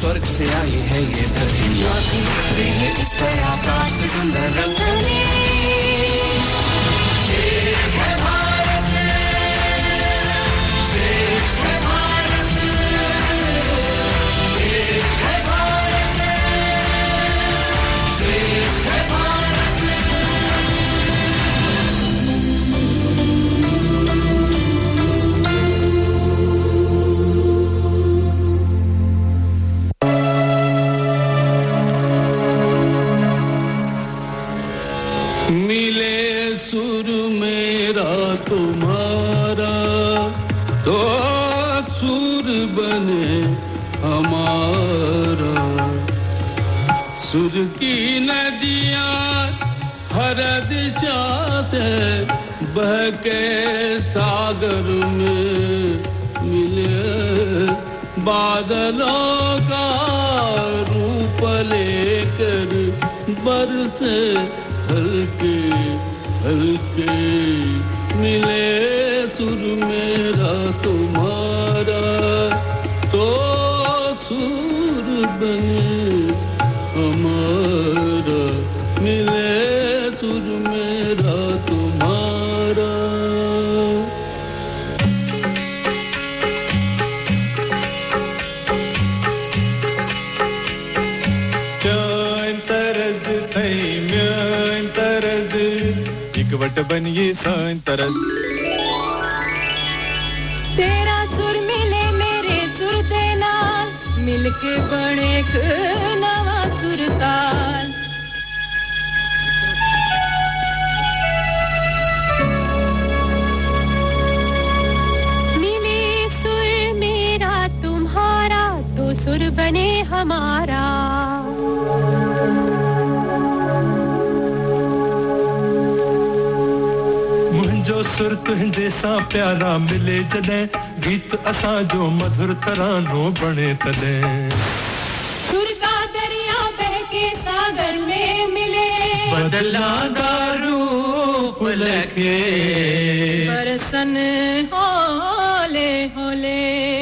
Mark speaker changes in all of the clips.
Speaker 1: स्वर्ग से आई है ये धरती लाखों तारे हैं इस पर आकाश से सुंदर रंगने
Speaker 2: मिले सुर मेरा तुम्हारा तो सुर बने हमारा सुर की नदियाँ हर दिशा से बह के सागर में मिले बादलों का रूप लेकर बरसे हल्के हल्के मिले सुर मेरा तुम्हारा तो सुर बने हमारा मिले सुर मेरा तुम्हारा
Speaker 3: Mjöin तरज थई म्jöin तरज इकवट बनिए साइन तरज
Speaker 4: तेरा सुर मिले मेरे सुर दे नाल मिलके बने एक नवा सुरताल मिले सुर मेरा तुम्हारा तो सुर बने हमारा
Speaker 3: मुंहिंजो सुर तुंहिंजे सां प्यारा मिले जॾहिं गीत असां जो मधुर तरानो बणे तॾहिं
Speaker 4: सुर का दरिया बह के सागर में मिले
Speaker 3: बदला रूप लखे
Speaker 4: बरसन होले होले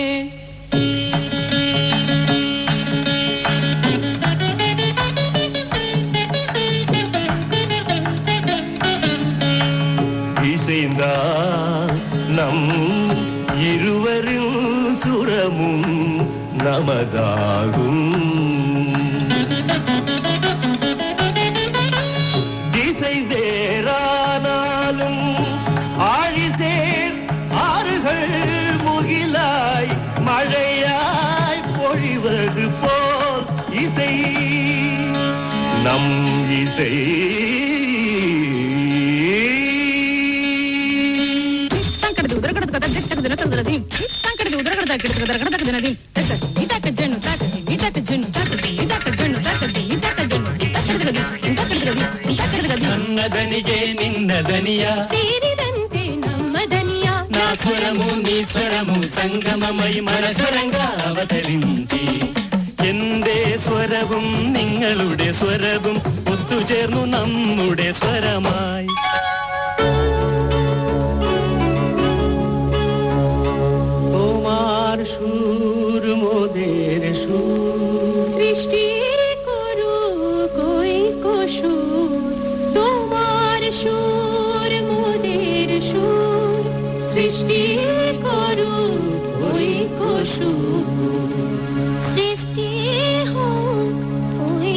Speaker 5: இசைந்த நம் இருவரின் சுரமும் நமதாகும் திசை வேறானாலும் ஆழிசேர் ஆறுகள் முகிலாய் மழையாய் பொழிவது போல் இசை நம் இசை
Speaker 4: ತಂಕಡದು ಉದರಗಡದ ಕದ ದಿತ್ತಗದ ನತಗದದಿ ತಂಕಡದು ಉದರಗಡದ ಗಿಡಗದ ರಗಡದ ದಿನದಿ ತಕ್ಕ ಇದಾಕ ಜನ್ನು ತಾಕದಿ ಇದಾಕ ಜನ್ನು ತಾಕದಿ ಇದಾಕ ಜನ್ನು ತಾಕದಿ ಇದಾಕ ಜನ್ನು ತಕ್ಕಡಗದಿ ತಕ್ಕಡಗದಿ ತಕ್ಕಡಗದಿ
Speaker 5: ನನ್ನ ದನಿಗೆ ನಿನ್ನ ದನಿಯ
Speaker 4: ಸೇರಿದಂತೆ ನಮ್ಮ ದನಿಯ
Speaker 5: నా స్వరము నీ స్వరము സംഗമമൈ മനസ്വരങ്ക അവതരിഞ്ചി എന്റെ സ്വരവും നിങ്ങളുടെ സ്വരവും ഒത്തുചേർന്നു നമ്മുടെ സ്വരമായി তোমার সুর মোদের সুর
Speaker 4: সৃষ্টি করু কই কসুর তোমার সুর মোদের সুর সৃষ্টি করু কই কসুর সৃষ্টি হোক ওই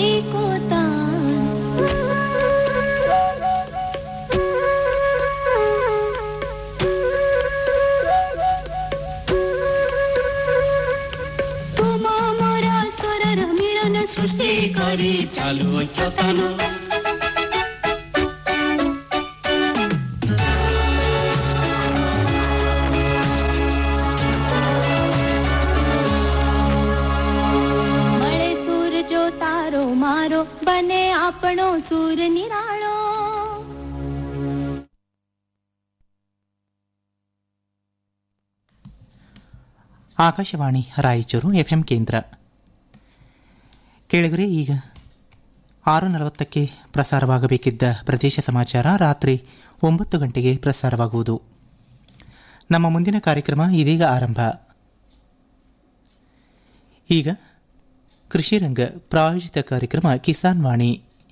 Speaker 4: ତୁମ ମୋର ସ୍ୱରର ମିଳନ ସୃଷ୍ଟି କରି ଚାଲୁଅଛ ତାନ મળે સૂર જો તારો મારો બને આપણો સૂર નિરાળો
Speaker 6: ಆಕಾಶವಾಣಿ ರಾಯಚೂರು ಎಫ್ಎಂ ಕೇಂದ್ರ ಕೇಳಿದರೆ ಈಗ ಆರು ನಲವತ್ತಕ್ಕೆ ಪ್ರಸಾರವಾಗಬೇಕಿದ್ದ ಪ್ರದೇಶ ಸಮಾಚಾರ ರಾತ್ರಿ ಒಂಬತ್ತು ಗಂಟೆಗೆ ಪ್ರಸಾರವಾಗುವುದು ನಮ್ಮ ಮುಂದಿನ ಕಾರ್ಯಕ್ರಮ ಇದೀಗ ಆರಂಭ ಈಗ ಕೃಷಿ ರಂಗ ಪ್ರಾಯೋಜಿತ ಕಾರ್ಯಕ್ರಮ ಕಿಸಾನ್ ವಾಣಿ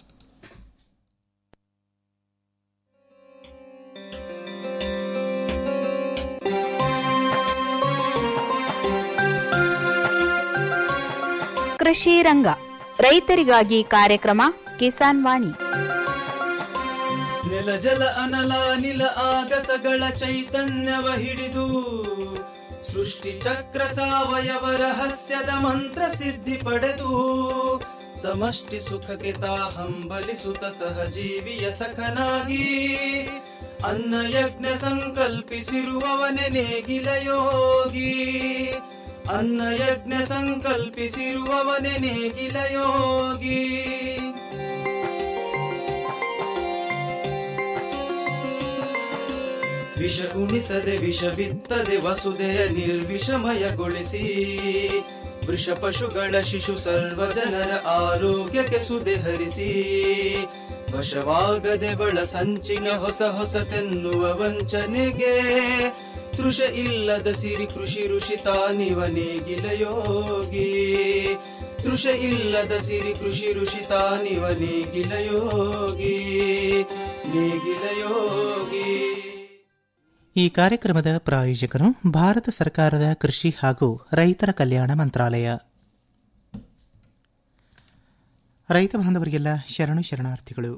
Speaker 7: ಕೃಷಿ ರಂಗ ರೈತರಿಗಾಗಿ ಕಾರ್ಯಕ್ರಮ ಕಿಸಾನ್ ವಾಣಿ
Speaker 5: ನೆಲ ಜಲ ಅನಲ ನಿಲ ಆಗಸಗಳ ಚೈತನ್ಯವ ಹಿಡಿದು ಸೃಷ್ಟಿ ಚಕ್ರ ಸಾವಯವ ರಹಸ್ಯದ ಮಂತ್ರ ಸಿದ್ಧಿ ಪಡೆದು ಸಮಷ್ಟಿ ಸುಖಕ್ಕೆ ತಾ ಹಂಬಲಿಸುತ್ತ ಸಹಜೀವಿಯ ಸಖನಾಗಿ ಅನ್ನ ಯಜ್ಞ ಸಂಕಲ್ಪಿಸಿರುವವನೆ ನೇಗಿಲ ಯೋಗಿ ಅನ್ನ ಯಜ್ಞ ಸಂಕಲ್ಪಿಸಿರುವವನೆ ನೇಗಿಲ ಯೋಗಿ ವಿಷ ಉಣಿಸದೆ ವಿಷ ಬಿತ್ತದೆ ವಸುದೆಯ ನಿರ್ವಿಷಮಯಗೊಳಿಸಿ ವೃಷ ಪಶುಗಳ ಶಿಶು ಸರ್ವ ಜನರ ಆರೋಗ್ಯಕ್ಕೆ ಸುದೆ ಹರಿಸಿ ವಶವಾಗದೆ ಬಳ ಸಂಚಿನ ಹೊಸ ಹೊಸತೆನ್ನುವ ವಂಚನೆಗೆ ತೃಷ ಇಲ್ಲದ ಸಿರಿ ಕೃಷಿ ಋಷಿ ತಾನಿವ ನೇಗಿಲ ಯೋಗಿ ತೃಷ ಇಲ್ಲದ ಸಿರಿ ಕೃಷಿ ಋಷಿ ತಾನಿವ ನೇಗಿಲ ಯೋಗಿ ನೇಗಿಲ ಯೋಗಿ
Speaker 6: ಈ ಕಾರ್ಯಕ್ರಮದ ಪ್ರಾಯೋಜಕರು ಭಾರತ ಸರ್ಕಾರದ ಕೃಷಿ ಹಾಗೂ ರೈತರ ಕಲ್ಯಾಣ ಮಂತ್ರಾಲಯ ರೈತ ಬಾಂಧವರಿಗೆಲ್ಲ ಶರಣು ಶರಣಾರ್ಥಿಗಳು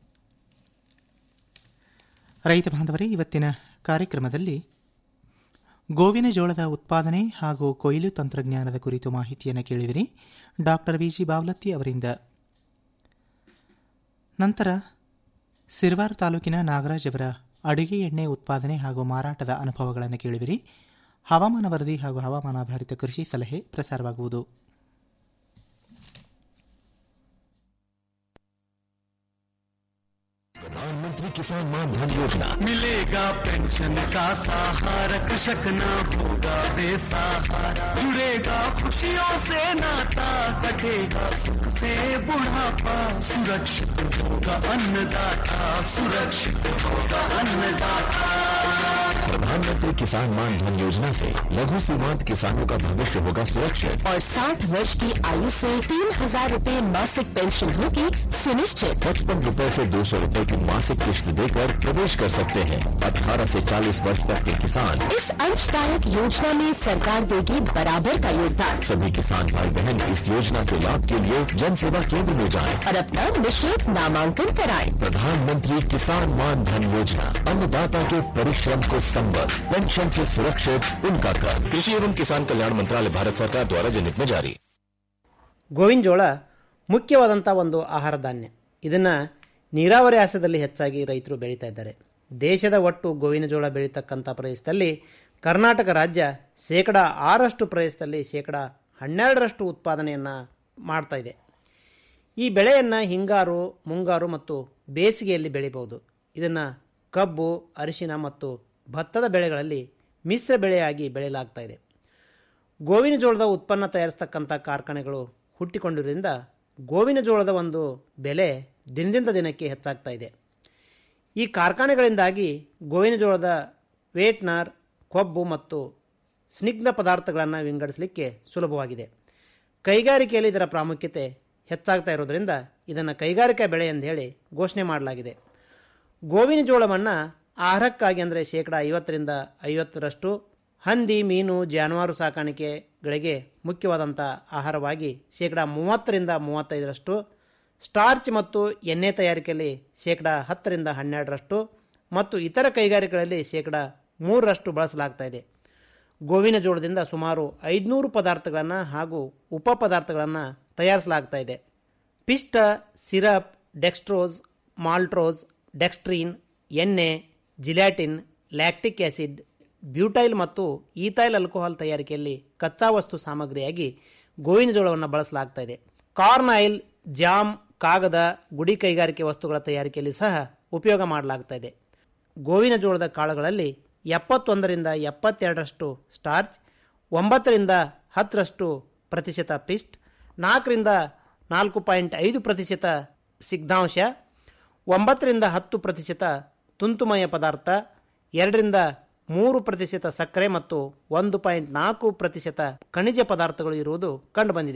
Speaker 6: ರೈತ ಬಾಂಧವರೇ ಇವತ್ತಿನ ಕಾರ್ಯಕ್ರಮದಲ್ಲಿ ಗೋವಿನ ಜೋಳದ ಉತ್ಪಾದನೆ ಹಾಗೂ ಕೊಯ್ಲು ತಂತ್ರಜ್ಞಾನದ ಕುರಿತು ಮಾಹಿತಿಯನ್ನು ಕೇಳಿದಿರಿ ಡಾಕ್ಟರ್ ವಿಜಿ ಬಾವ್ಲತ್ತಿ ಅವರಿಂದ ನಂತರ ಸಿರ್ವಾರ್ ತಾಲೂಕಿನ ನಾಗರಾಜ್ ಅವರ ಅಡುಗೆ ಎಣ್ಣೆ ಉತ್ಪಾದನೆ ಹಾಗೂ ಮಾರಾಟದ ಅನುಭವಗಳನ್ನು ಕೇಳಿವಿರಿ ಹವಾಮಾನ ವರದಿ ಹಾಗೂ ಹವಾಮಾನಾಧಾರಿತ ಕೃಷಿ ಸಲಹೆ ಪ್ರಸಾರವಾಗುವುದು
Speaker 8: प्रधानमंत्री किसान मान धन योजना
Speaker 5: मिलेगा पेंशन का सहारा कृषक न होगा बेसहारा जुड़ेगा खुशियों से नाता कटेगा सुख से बुढ़ापा सुरक्षित होगा अन्नदाता सुरक्षित होगा अन्नदाता
Speaker 8: प्रधानमंत्री किसान मान धन योजना से लघु सीमांत किसानों का भविष्य होगा सुरक्षित
Speaker 9: और 60 वर्ष की आयु से तीन हजार रूपए मासिक पेंशन होगी सुनिश्चित
Speaker 8: पचपन रूपए से दो सौ रूपए की मासिक किश्त देकर प्रवेश कर सकते हैं 18 से 40 वर्ष तक के किसान
Speaker 9: इस अंशदायक योजना में सरकार देगी बराबर का योगदान
Speaker 8: सभी किसान भाई बहन इस योजना के लाभ के लिए जन सेवा केंद्र में जाएं।
Speaker 9: और अपना निःशुल्क नामांकन कराएं।
Speaker 8: प्रधानमंत्री किसान मान धन योजना अन्नदाता के परिश्रम को संबद्ध पेंशन से सुरक्षित उनका कर कृषि एवं किसान कल्याण मंत्रालय भारत सरकार द्वारा जनहित में जारी
Speaker 10: ಗೋವಿನ ಜೋಳ ಮುಖ್ಯವಾದಂಥ ಒಂದು ಆಹಾರ ಧಾನ್ಯ ಇದನ್ನು ನೀರಾವರಿ ಆಸದಲ್ಲಿ ಹೆಚ್ಚಾಗಿ ರೈತರು ಬೆಳೀತಾ ಇದ್ದಾರೆ ದೇಶದ ಒಟ್ಟು ಗೋವಿನ ಜೋಳ ಬೆಳೀತಕ್ಕಂಥ ಪ್ರದೇಶದಲ್ಲಿ ಕರ್ನಾಟಕ ರಾಜ್ಯ ಶೇಕಡ ಆರಷ್ಟು ಪ್ರದೇಶದಲ್ಲಿ ಶೇಕಡ ಹನ್ನೆರಡರಷ್ಟು ಉತ್ಪಾದನೆಯನ್ನು ಮಾಡ್ತಾ ಇದೆ ಈ ಬೆಳೆಯನ್ನು ಹಿಂಗಾರು ಮುಂಗಾರು ಮತ್ತು ಬೇಸಿಗೆಯಲ್ಲಿ ಬೆಳಿಬಹುದು ಇದನ್ನು ಕಬ್ಬು ಅರಿಶಿನ ಮತ್ತು ಭತ್ತದ ಬೆಳೆಗಳಲ್ಲಿ ಮಿಶ್ರ ಬೆಳೆಯಾಗಿ ಬೆಳೆಯಲಾಗ್ತಾ ಇದೆ ಗೋವಿನ ಜೋಳದ ಉತ್ಪನ್ನ ತಯಾರಿಸ್ತಕ್ಕಂಥ ಕಾರ್ಖಾನೆಗಳು ಹುಟ್ಟಿಕೊಂಡಿರುವುದರಿಂದ ಗೋವಿನ ಜೋಳದ ಒಂದು ಬೆಲೆ ದಿನದಿಂದ ದಿನಕ್ಕೆ ಹೆಚ್ಚಾಗ್ತಾ ಇದೆ ಈ ಕಾರ್ಖಾನೆಗಳಿಂದಾಗಿ ಗೋವಿನ ಜೋಳದ ವೇಟ್ನರ್ ಕೊಬ್ಬು ಮತ್ತು ಸ್ನಿಗ್ಧ ಪದಾರ್ಥಗಳನ್ನು ವಿಂಗಡಿಸಲಿಕ್ಕೆ ಸುಲಭವಾಗಿದೆ ಕೈಗಾರಿಕೆಯಲ್ಲಿ ಇದರ ಪ್ರಾಮುಖ್ಯತೆ ಹೆಚ್ಚಾಗ್ತಾ ಇರೋದರಿಂದ ಇದನ್ನು ಕೈಗಾರಿಕಾ ಬೆಳೆ ಎಂದು ಹೇಳಿ ಘೋಷಣೆ ಮಾಡಲಾಗಿದೆ ಗೋವಿನ ಜೋಳವನ್ನು ಆಹಾರಕ್ಕಾಗಿ ಅಂದರೆ ಶೇಕಡ ಐವತ್ತರಿಂದ ಐವತ್ತರಷ್ಟು ಹಂದಿ ಮೀನು ಜಾನುವಾರು ಸಾಕಾಣಿಕೆಗಳಿಗೆ ಮುಖ್ಯವಾದಂಥ ಆಹಾರವಾಗಿ ಶೇಕಡ ಮೂವತ್ತರಿಂದ ಮೂವತ್ತೈದರಷ್ಟು ಸ್ಟಾರ್ಚ್ ಮತ್ತು ಎಣ್ಣೆ ತಯಾರಿಕೆಯಲ್ಲಿ ಶೇಕಡ ಹತ್ತರಿಂದ ಹನ್ನೆರಡರಷ್ಟು ಮತ್ತು ಇತರ ಕೈಗಾರಿಕೆಗಳಲ್ಲಿ ಶೇಕಡ ಮೂರರಷ್ಟು ಬಳಸಲಾಗ್ತಾ ಇದೆ ಗೋವಿನ ಜೋಳದಿಂದ ಸುಮಾರು ಐದುನೂರು ಪದಾರ್ಥಗಳನ್ನು ಹಾಗೂ ಉಪ ಪದಾರ್ಥಗಳನ್ನು ತಯಾರಿಸಲಾಗ್ತಾ ಇದೆ ಪಿಷ್ಟ ಸಿರಪ್ ಡೆಕ್ಸ್ಟ್ರೋಸ್ ಮಾಲ್ಟ್ರೋಸ್ ಡೆಕ್ಸ್ಟ್ರೀನ್ ಎಣ್ಣೆ ಜಿಲ್ಯಾಟಿನ್ ಲ್ಯಾಕ್ಟಿಕ್ ಆ್ಯಸಿಡ್ ಬ್ಯೂಟೈಲ್ ಮತ್ತು ಈಥೈಲ್ ಆಲ್ಕೋಹಾಲ್ ತಯಾರಿಕೆಯಲ್ಲಿ ಕಚ್ಚಾ ವಸ್ತು ಸಾಮಗ್ರಿಯಾಗಿ ಗೋವಿನ ಜೋಳವನ್ನು ಬಳಸಲಾಗ್ತಾ ಇದೆ ಕಾರ್ನ್ ಆಯಿಲ್ ಜಾಮ್ ಕಾಗದ ಗುಡಿ ಕೈಗಾರಿಕೆ ವಸ್ತುಗಳ ತಯಾರಿಕೆಯಲ್ಲಿ ಸಹ ಉಪಯೋಗ ಮಾಡಲಾಗ್ತಾ ಇದೆ ಗೋವಿನ ಜೋಳದ ಕಾಳುಗಳಲ್ಲಿ ಎಪ್ಪತ್ತೊಂದರಿಂದ ಎಪ್ಪತ್ತೆರಡರಷ್ಟು ಸ್ಟಾರ್ಚ್ ಒಂಬತ್ತರಿಂದ ಹತ್ತರಷ್ಟು ಪ್ರತಿಶತ ಪಿಸ್ಟ್ ನಾಲ್ಕರಿಂದ ನಾಲ್ಕು ಪಾಯಿಂಟ್ ಐದು ಪ್ರತಿಶತ ಸಿಗ್ಧಾಂಶ ಒಂಬತ್ತರಿಂದ ಹತ್ತು ಪ್ರತಿಶತ ತುಂತುಮಯ ಪದಾರ್ಥ ಎರಡರಿಂದ ಮೂರು ಪ್ರತಿಶತ ಸಕ್ಕರೆ ಮತ್ತು ಒಂದು ಪಾಯಿಂಟ್ ನಾಲ್ಕು ಪ್ರತಿಶತ ಖನಿಜ ಪದಾರ್ಥಗಳು ಇರುವುದು ಕಂಡುಬಂದಿದೆ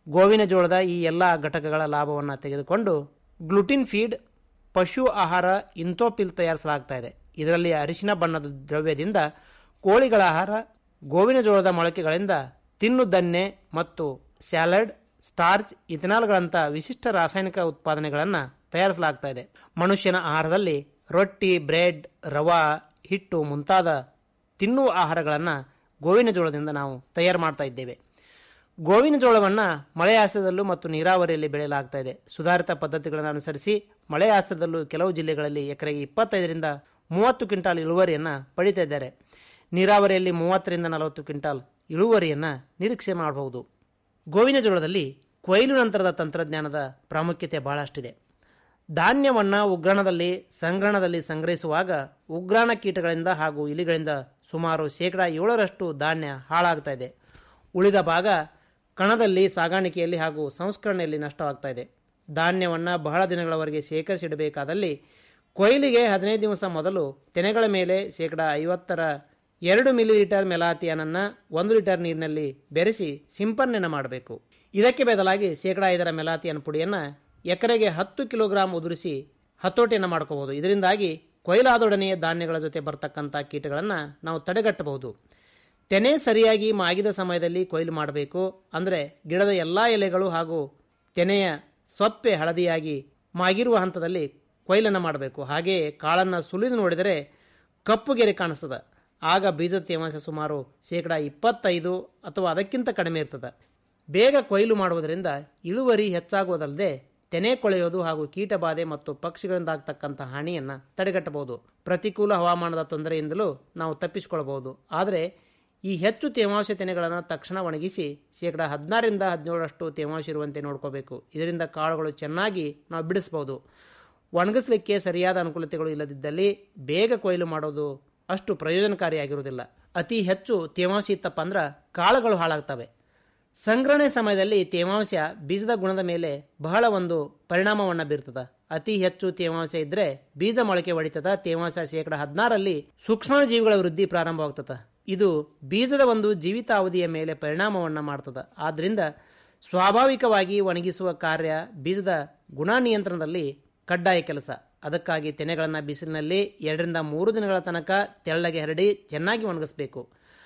Speaker 10: ಗೋವಿನ ಜೋಳದ ಈ ಎಲ್ಲ ಘಟಕಗಳ ಲಾಭವನ್ನು ತೆಗೆದುಕೊಂಡು ಗ್ಲುಟಿನ್ ಫೀಡ್ ಪಶು ಆಹಾರ ಇಂಥೋಪಿಲ್ ತಯಾರಿಸಲಾಗ್ತಾ ಇದೆ ಇದರಲ್ಲಿ ಅರಿಶಿನ ಬಣ್ಣದ ದ್ರವ್ಯದಿಂದ ಕೋಳಿಗಳ ಆಹಾರ ಗೋವಿನ ಜೋಳದ ಮೊಳಕೆಗಳಿಂದ ತಿನ್ನುದನ್ನೆ ಮತ್ತು ಸ್ಯಾಲಡ್ ಸ್ಟಾರ್ಚ್ ಇಥನಾಲ್ಗಳಂಥ ವಿಶಿಷ್ಟ ರಾಸಾಯನಿಕ ಉತ್ಪಾದನೆಗಳನ್ನು ತಯಾರಿಸಲಾಗ್ತಾ ಇದೆ ಮನುಷ್ಯನ ಆಹಾರದಲ್ಲಿ ರೊಟ್ಟಿ ಬ್ರೆಡ್ ರವಾ ಹಿಟ್ಟು ಮುಂತಾದ ತಿನ್ನುವ ಆಹಾರಗಳನ್ನು ಗೋವಿನ ಜೋಳದಿಂದ ನಾವು ತಯಾರು ಮಾಡ್ತಾ ಇದ್ದೇವೆ ಗೋವಿನ ಜೋಳವನ್ನು ಮಳೆ ಆಶ್ರಯದಲ್ಲೂ ಮತ್ತು ನೀರಾವರಿಯಲ್ಲಿ ಬೆಳೆಯಲಾಗ್ತಾ ಇದೆ ಸುಧಾರಿತ ಪದ್ಧತಿಗಳನ್ನು ಅನುಸರಿಸಿ ಮಳೆ ಆಶ್ರಯದಲ್ಲೂ ಕೆಲವು ಜಿಲ್ಲೆಗಳಲ್ಲಿ ಎಕರೆಗೆ ಇಪ್ಪತ್ತೈದರಿಂದ ಮೂವತ್ತು ಕ್ವಿಂಟಾಲ್ ಇಳುವರಿಯನ್ನು ಪಡಿತಾ ಇದ್ದಾರೆ ನೀರಾವರಿಯಲ್ಲಿ ಮೂವತ್ತರಿಂದ ನಲವತ್ತು ಕ್ವಿಂಟಾಲ್ ಇಳುವರಿಯನ್ನು ನಿರೀಕ್ಷೆ ಮಾಡಬಹುದು ಗೋವಿನ ಜೋಳದಲ್ಲಿ ಕೊಯ್ಲು ನಂತರದ ತಂತ್ರಜ್ಞಾನದ ಪ್ರಾಮುಖ್ಯತೆ ಬಹಳಷ್ಟಿದೆ ಧಾನ್ಯವನ್ನು ಉಗ್ರಾಣದಲ್ಲಿ ಸಂಗ್ರಹಣದಲ್ಲಿ ಸಂಗ್ರಹಿಸುವಾಗ ಉಗ್ರಾಣ ಕೀಟಗಳಿಂದ ಹಾಗೂ ಇಲಿಗಳಿಂದ ಸುಮಾರು ಶೇಕಡ ಏಳರಷ್ಟು ಧಾನ್ಯ ಹಾಳಾಗ್ತಾ ಇದೆ ಉಳಿದ ಭಾಗ ಕಣದಲ್ಲಿ ಸಾಗಾಣಿಕೆಯಲ್ಲಿ ಹಾಗೂ ಸಂಸ್ಕರಣೆಯಲ್ಲಿ ನಷ್ಟವಾಗ್ತಾ ಇದೆ ಧಾನ್ಯವನ್ನು ಬಹಳ ದಿನಗಳವರೆಗೆ ಶೇಖರಿಸಿಡಬೇಕಾದಲ್ಲಿ ಕೊಯ್ಲಿಗೆ ಹದಿನೈದು ದಿವಸ ಮೊದಲು ತೆನೆಗಳ ಮೇಲೆ ಶೇಕಡ ಐವತ್ತರ ಎರಡು ಮಿಲಿ ಲೀಟರ್ ಮೆಲಾತಿಯನನ್ನು ಒಂದು ಲೀಟರ್ ನೀರಿನಲ್ಲಿ ಬೆರೆಸಿ ಸಿಂಪರಣೆಯನ್ನು ಮಾಡಬೇಕು ಇದಕ್ಕೆ ಬದಲಾಗಿ ಶೇಕಡ ಐದರ ಮೆಲಾತಿಯನ್ ಪುಡಿಯನ್ನು ಎಕರೆಗೆ ಹತ್ತು ಕಿಲೋಗ್ರಾಂ ಉದುರಿಸಿ ಹತೋಟಿಯನ್ನು ಮಾಡ್ಕೋಬಹುದು ಇದರಿಂದಾಗಿ ಕೊಯ್ಲಾದೊಡನೆಯೇ ಧಾನ್ಯಗಳ ಜೊತೆ ಬರ್ತಕ್ಕಂಥ ಕೀಟಗಳನ್ನು ನಾವು ತಡೆಗಟ್ಟಬಹುದು ತೆನೆ ಸರಿಯಾಗಿ ಮಾಗಿದ ಸಮಯದಲ್ಲಿ ಕೊಯ್ಲು ಮಾಡಬೇಕು ಅಂದರೆ ಗಿಡದ ಎಲ್ಲ ಎಲೆಗಳು ಹಾಗೂ ತೆನೆಯ ಸೊಪ್ಪೆ ಹಳದಿಯಾಗಿ ಮಾಗಿರುವ ಹಂತದಲ್ಲಿ ಕೊಯ್ಲನ್ನು ಮಾಡಬೇಕು ಹಾಗೆಯೇ ಕಾಳನ್ನು ಸುಲಿದು ನೋಡಿದರೆ ಕಪ್ಪು ಗೆರೆ ಕಾಣಿಸ್ತದೆ ಆಗ ಬೀಜದ ತೇವಾಂಶ ಸುಮಾರು ಶೇಕಡ ಇಪ್ಪತ್ತೈದು ಅಥವಾ ಅದಕ್ಕಿಂತ ಕಡಿಮೆ ಇರ್ತದೆ ಬೇಗ ಕೊಯ್ಲು ಮಾಡುವುದರಿಂದ ಇಳುವರಿ ಹೆಚ್ಚಾಗುವುದಲ್ಲದೆ ತೆನೆ ಕೊಳೆಯೋದು ಹಾಗೂ ಕೀಟಬಾಧೆ ಮತ್ತು ಪಕ್ಷಿಗಳಿಂದ ಆಗ್ತಕ್ಕಂಥ ಹಾನಿಯನ್ನು ತಡೆಗಟ್ಟಬಹುದು ಪ್ರತಿಕೂಲ ಹವಾಮಾನದ ತೊಂದರೆಯಿಂದಲೂ ನಾವು ತಪ್ಪಿಸಿಕೊಳ್ಳಬಹುದು ಆದರೆ ಈ ಹೆಚ್ಚು ತೇವಾಂಶ ತೆನೆಗಳನ್ನು ತಕ್ಷಣ ಒಣಗಿಸಿ ಶೇಕಡ ಹದಿನಾರರಿಂದ ಹದಿನೇಳರಷ್ಟು ತೇವಾಂಶ ಇರುವಂತೆ ನೋಡ್ಕೋಬೇಕು ಇದರಿಂದ ಕಾಳುಗಳು ಚೆನ್ನಾಗಿ ನಾವು ಬಿಡಿಸ್ಬೋದು ಒಣಗಿಸ್ಲಿಕ್ಕೆ ಸರಿಯಾದ ಅನುಕೂಲತೆಗಳು ಇಲ್ಲದಿದ್ದಲ್ಲಿ ಬೇಗ ಕೊಯ್ಲು ಮಾಡೋದು ಅಷ್ಟು ಪ್ರಯೋಜನಕಾರಿಯಾಗಿರುವುದಿಲ್ಲ ಅತಿ ಹೆಚ್ಚು ತೇವಾಂಶ ಇತ್ತಪ್ಪ ಅಂದ್ರೆ ಕಾಳುಗಳು ಹಾಳಾಗ್ತವೆ ಸಂಗ್ರಹಣೆ ಸಮಯದಲ್ಲಿ ತೇವಾಂಶ ಬೀಜದ ಗುಣದ ಮೇಲೆ ಬಹಳ ಒಂದು ಪರಿಣಾಮವನ್ನು ಬೀರ್ತದ ಅತಿ ಹೆಚ್ಚು ತೇವಾಂಶ ಇದ್ರೆ ಬೀಜ ಮೊಳಕೆ ಹೊಡಿತದ ತೇವಾಂಶ ಶೇಕಡ ಹದಿನಾರಲ್ಲಿ ಸೂಕ್ಷ್ಮ ಜೀವಿಗಳ ವೃದ್ಧಿ ಪ್ರಾರಂಭವಾಗ್ತದ ಇದು ಬೀಜದ ಒಂದು ಜೀವಿತಾವಧಿಯ ಮೇಲೆ ಪರಿಣಾಮವನ್ನು ಮಾಡ್ತದ ಆದ್ರಿಂದ ಸ್ವಾಭಾವಿಕವಾಗಿ ಒಣಗಿಸುವ ಕಾರ್ಯ ಬೀಜದ ಗುಣ ನಿಯಂತ್ರಣದಲ್ಲಿ ಕಡ್ಡಾಯ ಕೆಲಸ ಅದಕ್ಕಾಗಿ ತೆನೆಗಳನ್ನು ಬಿಸಿಲಿನಲ್ಲಿ ಎರಡರಿಂದ ಮೂರು ದಿನಗಳ ತನಕ ತೆಳ್ಳಗೆ ಹರಡಿ ಚೆನ್ನಾಗಿ ಒಣಗಿಸ್ಬೇಕು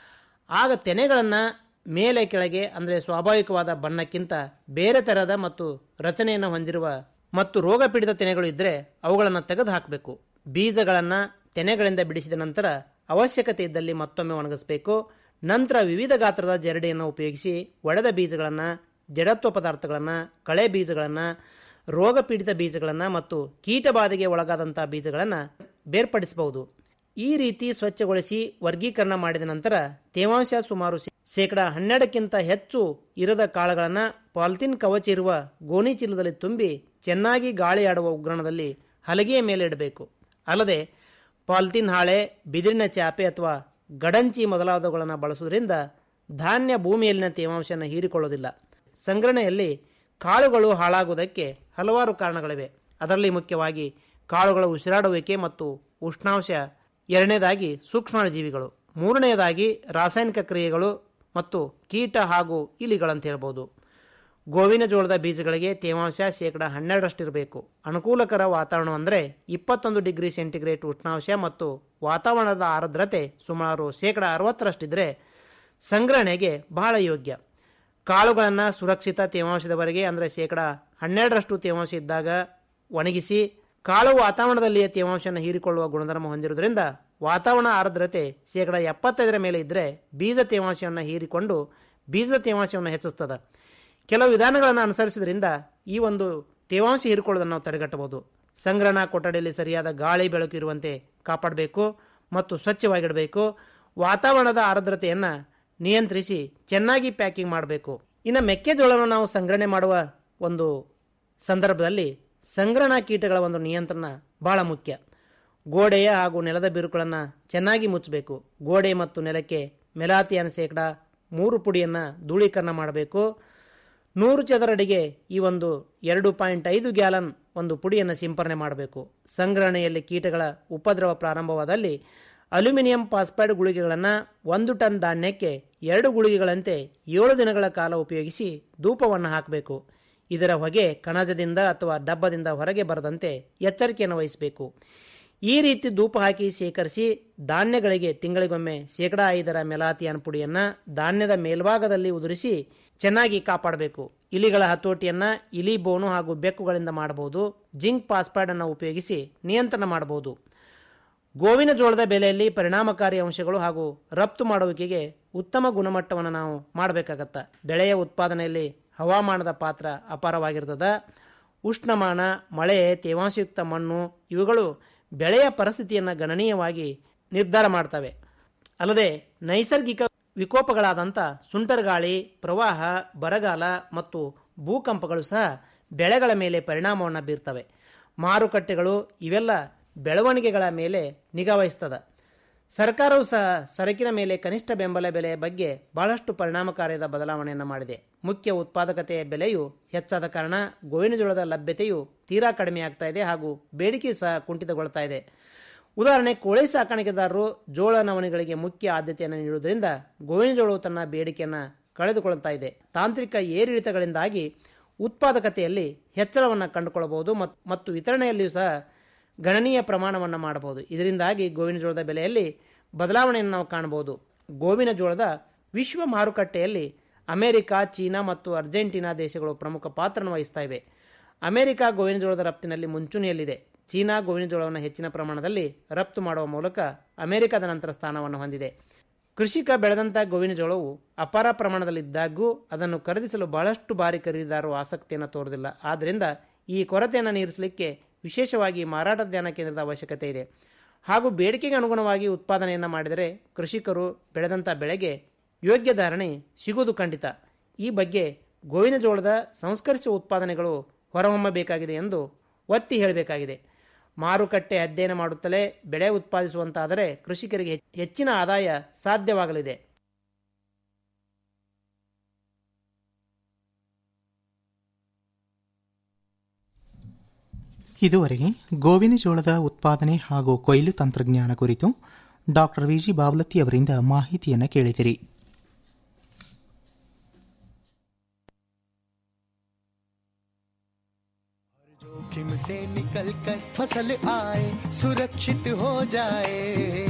Speaker 10: ಆಗ ತೆನೆಗಳನ್ನು ಮೇಲೆ ಕೆಳಗೆ ಅಂದರೆ ಸ್ವಾಭಾವಿಕವಾದ ಬಣ್ಣಕ್ಕಿಂತ ಬೇರೆ ಥರದ ಮತ್ತು ರಚನೆಯನ್ನು ಹೊಂದಿರುವ ಮತ್ತು ರೋಗ ಪೀಡಿತ ತೆನೆಗಳು ಇದ್ದರೆ ಅವುಗಳನ್ನು ತೆಗೆದು ಹಾಕಬೇಕು ಬೀಜಗಳನ್ನು ತೆನೆಗಳಿಂದ ಬಿಡಿಸಿದ ನಂತರ ಅವಶ್ಯಕತೆ ಇದ್ದಲ್ಲಿ ಮತ್ತೊಮ್ಮೆ ಒಣಗಿಸಬೇಕು ನಂತರ ವಿವಿಧ ಗಾತ್ರದ ಜರಡಿಯನ್ನು ಉಪಯೋಗಿಸಿ ಒಡೆದ ಬೀಜಗಳನ್ನು ಜಡತ್ವ ಪದಾರ್ಥಗಳನ್ನು ಕಳೆ ಬೀಜಗಳನ್ನು ರೋಗ ಪೀಡಿತ ಬೀಜಗಳನ್ನು ಮತ್ತು ಕೀಟಬಾಧೆಗೆ ಒಳಗಾದಂಥ ಬೀಜಗಳನ್ನು ಬೇರ್ಪಡಿಸಬಹುದು ಈ ರೀತಿ ಸ್ವಚ್ಛಗೊಳಿಸಿ ವರ್ಗೀಕರಣ ಮಾಡಿದ ನಂತರ ತೇವಾಂಶ ಸುಮಾರು ಶೇಕಡ ಹನ್ನೆರಡಕ್ಕಿಂತ ಹೆಚ್ಚು ಇರದ ಕಾಳುಗಳನ್ನು ಪಾಲಿಥಿನ್ ಕವಚ ಇರುವ ಗೋಣಿ ಚೀಲದಲ್ಲಿ ತುಂಬಿ ಚೆನ್ನಾಗಿ ಗಾಳಿ ಆಡುವ ಉಗ್ರಾಣದಲ್ಲಿ ಹಲಗೆಯ ಮೇಲೆ ಇಡಬೇಕು ಅಲ್ಲದೆ ಪಾಲಿಥಿನ್ ಹಾಳೆ ಬಿದಿರಿನ ಚಾಪೆ ಅಥವಾ ಗಡಂಚಿ ಮೊದಲಾದವುಗಳನ್ನು ಬಳಸುವುದರಿಂದ ಧಾನ್ಯ ಭೂಮಿಯಲ್ಲಿನ ತೇವಾಂಶವನ್ನು ಹೀರಿಕೊಳ್ಳೋದಿಲ್ಲ ಸಂಗ್ರಹಣೆಯಲ್ಲಿ ಕಾಳುಗಳು ಹಾಳಾಗುವುದಕ್ಕೆ ಹಲವಾರು ಕಾರಣಗಳಿವೆ ಅದರಲ್ಲಿ ಮುಖ್ಯವಾಗಿ ಕಾಳುಗಳ ಉಸಿರಾಡುವಿಕೆ ಮತ್ತು ಉಷ್ಣಾಂಶ ಎರಡನೇದಾಗಿ ಸೂಕ್ಷ್ಮಾಣುಜೀವಿಗಳು ಮೂರನೆಯದಾಗಿ ರಾಸಾಯನಿಕ ಕ್ರಿಯೆಗಳು ಮತ್ತು ಕೀಟ ಹಾಗೂ ಇಲಿಗಳಂತ ಹೇಳ್ಬೋದು ಗೋವಿನ ಜೋಳದ ಬೀಜಗಳಿಗೆ ತೇವಾಂಶ ಶೇಕಡ ಹನ್ನೆರಡರಷ್ಟಿರಬೇಕು ಅನುಕೂಲಕರ ವಾತಾವರಣ ಅಂದರೆ ಇಪ್ಪತ್ತೊಂದು ಡಿಗ್ರಿ ಸೆಂಟಿಗ್ರೇಡ್ ಉಷ್ಣಾಂಶ ಮತ್ತು ವಾತಾವರಣದ ಆರ್ದ್ರತೆ ಸುಮಾರು ಶೇಕಡ ಅರವತ್ತರಷ್ಟಿದ್ರೆ ಸಂಗ್ರಹಣೆಗೆ ಬಹಳ ಯೋಗ್ಯ ಕಾಳುಗಳನ್ನು ಸುರಕ್ಷಿತ ತೇವಾಂಶದವರೆಗೆ ಅಂದರೆ ಶೇಕಡ ಹನ್ನೆರಡರಷ್ಟು ತೇವಾಂಶ ಇದ್ದಾಗ ಒಣಗಿಸಿ ಕಾಳು ವಾತಾವರಣದಲ್ಲಿಯೇ ತೇವಾಂಶವನ್ನು ಹೀರಿಕೊಳ್ಳುವ ಗುಣಧರ್ಮ ಹೊಂದಿರುವುದರಿಂದ ವಾತಾವರಣ ಆರ್ದ್ರತೆ ಶೇಕಡ ಎಪ್ಪತ್ತೈದರ ಮೇಲೆ ಇದ್ದರೆ ಬೀಜ ತೇವಾಂಶವನ್ನು ಹೀರಿಕೊಂಡು ಬೀಜದ ತೇವಾಂಶವನ್ನು ಹೆಚ್ಚಿಸ್ತದೆ ಕೆಲವು ವಿಧಾನಗಳನ್ನು ಅನುಸರಿಸುವುದರಿಂದ ಈ ಒಂದು ತೇವಾಂಶ ಹೀರಿಕೊಳ್ಳೋದನ್ನು ನಾವು ತಡೆಗಟ್ಟಬಹುದು ಸಂಗ್ರಹಣಾ ಕೊಠಡಿಯಲ್ಲಿ ಸರಿಯಾದ ಗಾಳಿ ಬೆಳಕು ಇರುವಂತೆ ಕಾಪಾಡಬೇಕು ಮತ್ತು ಸ್ವಚ್ಛವಾಗಿಡಬೇಕು ವಾತಾವರಣದ ಆರ್ದ್ರತೆಯನ್ನು ನಿಯಂತ್ರಿಸಿ ಚೆನ್ನಾಗಿ ಪ್ಯಾಕಿಂಗ್ ಮಾಡಬೇಕು ಇನ್ನು ಮೆಕ್ಕೆಜೋಳವನ್ನು ನಾವು ಸಂಗ್ರಹಣೆ ಮಾಡುವ ಒಂದು ಸಂದರ್ಭದಲ್ಲಿ ಸಂಗ್ರಹಣಾ ಕೀಟಗಳ ಒಂದು ನಿಯಂತ್ರಣ ಬಹಳ ಮುಖ್ಯ ಗೋಡೆಯ ಹಾಗೂ ನೆಲದ ಬಿರುಕುಗಳನ್ನು ಚೆನ್ನಾಗಿ ಮುಚ್ಚಬೇಕು ಗೋಡೆ ಮತ್ತು ನೆಲಕ್ಕೆ ಮೆಲಾತಿಯನ್ ಶೇಕಡ ಮೂರು ಪುಡಿಯನ್ನು ಧೂಳೀಕರಣ ಮಾಡಬೇಕು ನೂರು ಚದರಡಿಗೆ ಈ ಒಂದು ಎರಡು ಪಾಯಿಂಟ್ ಐದು ಗ್ಯಾಲನ್ ಒಂದು ಪುಡಿಯನ್ನು ಸಿಂಪರಣೆ ಮಾಡಬೇಕು ಸಂಗ್ರಹಣೆಯಲ್ಲಿ ಕೀಟಗಳ ಉಪದ್ರವ ಪ್ರಾರಂಭವಾದಲ್ಲಿ ಅಲ್ಯೂಮಿನಿಯಂ ಫಾಸ್ಫೈಡ್ ಗುಳಿಗೆಗಳನ್ನು ಒಂದು ಟನ್ ಧಾನ್ಯಕ್ಕೆ ಎರಡು ಗುಳಿಗೆಗಳಂತೆ ಏಳು ದಿನಗಳ ಕಾಲ ಉಪಯೋಗಿಸಿ ಧೂಪವನ್ನು ಹಾಕಬೇಕು ಇದರ ಹೊಗೆ ಕಣಜದಿಂದ ಅಥವಾ ಡಬ್ಬದಿಂದ ಹೊರಗೆ ಬರದಂತೆ ಎಚ್ಚರಿಕೆಯನ್ನು ವಹಿಸಬೇಕು ಈ ರೀತಿ ಧೂಪ ಹಾಕಿ ಶೇಖರಿಸಿ ಧಾನ್ಯಗಳಿಗೆ ತಿಂಗಳಿಗೊಮ್ಮೆ ಶೇಕಡಾ ಐದರ ಮೆಲಾತಿಯನ್ ಪುಡಿಯನ್ನು ಧಾನ್ಯದ ಮೇಲ್ಭಾಗದಲ್ಲಿ ಉದುರಿಸಿ ಚೆನ್ನಾಗಿ ಕಾಪಾಡಬೇಕು ಇಲಿಗಳ ಹತೋಟಿಯನ್ನು ಇಲಿ ಬೋನು ಹಾಗೂ ಬೆಕ್ಕುಗಳಿಂದ ಮಾಡಬಹುದು ಜಿಂಕ್ ಫಾಸ್ಫೈಡ್ ಅನ್ನು ಉಪಯೋಗಿಸಿ ನಿಯಂತ್ರಣ ಮಾಡಬಹುದು ಗೋವಿನ ಜೋಳದ ಬೆಲೆಯಲ್ಲಿ ಪರಿಣಾಮಕಾರಿ ಅಂಶಗಳು ಹಾಗೂ ರಫ್ತು ಮಾಡುವಿಕೆಗೆ ಉತ್ತಮ ಗುಣಮಟ್ಟವನ್ನು ನಾವು ಮಾಡಬೇಕಾಗತ್ತ ಬೆಳೆಯ ಉತ್ಪಾದನೆಯಲ್ಲಿ ಹವಾಮಾನದ ಪಾತ್ರ ಅಪಾರವಾಗಿರ್ತದೆ ಉಷ್ಣಮಾನ ಮಳೆ ತೇವಾಂಶಯುಕ್ತ ಮಣ್ಣು ಇವುಗಳು ಬೆಳೆಯ ಪರಿಸ್ಥಿತಿಯನ್ನು ಗಣನೀಯವಾಗಿ ನಿರ್ಧಾರ ಮಾಡ್ತವೆ ಅಲ್ಲದೆ ನೈಸರ್ಗಿಕ ವಿಕೋಪಗಳಾದಂಥ ಸುಂಟರಗಾಳಿ ಪ್ರವಾಹ ಬರಗಾಲ ಮತ್ತು ಭೂಕಂಪಗಳು ಸಹ ಬೆಳೆಗಳ ಮೇಲೆ ಪರಿಣಾಮವನ್ನು ಬೀರ್ತವೆ ಮಾರುಕಟ್ಟೆಗಳು ಇವೆಲ್ಲ ಬೆಳವಣಿಗೆಗಳ ಮೇಲೆ ನಿಗಾವಹಿಸ್ತದೆ ಸರ್ಕಾರವು ಸಹ ಸರಕಿನ ಮೇಲೆ ಕನಿಷ್ಠ ಬೆಂಬಲ ಬೆಲೆಯ ಬಗ್ಗೆ ಬಹಳಷ್ಟು ಪರಿಣಾಮಕಾರಿಯಾದ ಬದಲಾವಣೆಯನ್ನು ಮಾಡಿದೆ ಮುಖ್ಯ ಉತ್ಪಾದಕತೆಯ ಬೆಲೆಯು ಹೆಚ್ಚಾದ ಕಾರಣ ಗೋವಿನ ಜೋಳದ ಲಭ್ಯತೆಯು ತೀರಾ ಕಡಿಮೆಯಾಗ್ತಾ ಇದೆ ಹಾಗೂ ಬೇಡಿಕೆಯು ಸಹ ಕುಂಠಿತಗೊಳ್ತಾ ಇದೆ ಉದಾಹರಣೆ ಕೋಳಿ ಸಾಕಾಣಿಕೆದಾರರು ಜೋಳ ನವಣಿಗಳಿಗೆ ಮುಖ್ಯ ಆದ್ಯತೆಯನ್ನು ನೀಡುವುದರಿಂದ ಗೋವಿನ ಜೋಳವು ತನ್ನ ಬೇಡಿಕೆಯನ್ನು ಕಳೆದುಕೊಳ್ಳುತ್ತಾ ಇದೆ ತಾಂತ್ರಿಕ ಏರಿಳಿತಗಳಿಂದಾಗಿ ಉತ್ಪಾದಕತೆಯಲ್ಲಿ ಹೆಚ್ಚಳವನ್ನು ಕಂಡುಕೊಳ್ಳಬಹುದು ಮತ್ತು ವಿತರಣೆಯಲ್ಲಿಯೂ ಸಹ ಗಣನೀಯ ಪ್ರಮಾಣವನ್ನು ಮಾಡಬಹುದು ಇದರಿಂದಾಗಿ ಗೋವಿನ ಜೋಳದ ಬೆಲೆಯಲ್ಲಿ ಬದಲಾವಣೆಯನ್ನು ನಾವು ಕಾಣಬಹುದು ಗೋವಿನ ಜೋಳದ ವಿಶ್ವ ಮಾರುಕಟ್ಟೆಯಲ್ಲಿ ಅಮೆರಿಕ ಚೀನಾ ಮತ್ತು ಅರ್ಜೆಂಟೀನಾ ದೇಶಗಳು ಪ್ರಮುಖ ಪಾತ್ರವನ್ನು ವಹಿಸ್ತಾ ಇವೆ ಅಮೆರಿಕ ಗೋವಿನ ಜೋಳದ ರಫ್ತಿನಲ್ಲಿ ಮುಂಚೂಣಿಯಲ್ಲಿದೆ ಚೀನಾ ಗೋವಿನ ಜೋಳವನ್ನು ಹೆಚ್ಚಿನ ಪ್ರಮಾಣದಲ್ಲಿ ರಫ್ತು ಮಾಡುವ ಮೂಲಕ ಅಮೆರಿಕದ ನಂತರ ಸ್ಥಾನವನ್ನು ಹೊಂದಿದೆ ಕೃಷಿಕ ಬೆಳೆದಂಥ ಗೋವಿನ ಜೋಳವು ಅಪಾರ ಪ್ರಮಾಣದಲ್ಲಿದ್ದಾಗೂ ಅದನ್ನು ಖರೀದಿಸಲು ಬಹಳಷ್ಟು ಬಾರಿ ಖರೀದಿದಾರರು ಆಸಕ್ತಿಯನ್ನು ತೋರುವುದಿಲ್ಲ ಆದ್ದರಿಂದ ಈ ಕೊರತೆಯನ್ನು ನೀರಿಸಲಿಕ್ಕೆ ವಿಶೇಷವಾಗಿ ಮಾರಾಟ ಧ್ಯಾನ ಕೇಂದ್ರದ ಅವಶ್ಯಕತೆ ಇದೆ ಹಾಗೂ ಬೇಡಿಕೆಗೆ ಅನುಗುಣವಾಗಿ ಉತ್ಪಾದನೆಯನ್ನು ಮಾಡಿದರೆ ಕೃಷಿಕರು ಬೆಳೆದಂಥ ಬೆಳೆಗೆ ಯೋಗ್ಯ ಧಾರಣೆ ಸಿಗುವುದು ಖಂಡಿತ ಈ ಬಗ್ಗೆ ಗೋವಿನ ಜೋಳದ ಸಂಸ್ಕರಿಸುವ ಉತ್ಪಾದನೆಗಳು ಹೊರಹೊಮ್ಮಬೇಕಾಗಿದೆ ಎಂದು ಒತ್ತಿ ಹೇಳಬೇಕಾಗಿದೆ ಮಾರುಕಟ್ಟೆ ಅಧ್ಯಯನ ಮಾಡುತ್ತಲೇ ಬೆಳೆ ಉತ್ಪಾದಿಸುವಂತಾದರೆ ಕೃಷಿಕರಿಗೆ ಹೆಚ್ಚಿನ ಆದಾಯ ಸಾಧ್ಯವಾಗಲಿದೆ
Speaker 6: ಇದುವರೆಗೆ ಗೋವಿನ ಜೋಳದ ಉತ್ಪಾದನೆ ಹಾಗೂ ಕೊಯ್ಲು ತಂತ್ರಜ್ಞಾನ ಕುರಿತು ಡಾಕ್ಟರ್ ವಿಜಿ ಬಾವಲತ್ತಿ ಅವರಿಂದ ಮಾಹಿತಿಯನ್ನು ಕೇಳಿದಿರಿ
Speaker 11: जोखिम से निकल कर फसल आए सुरक्षित हो जाए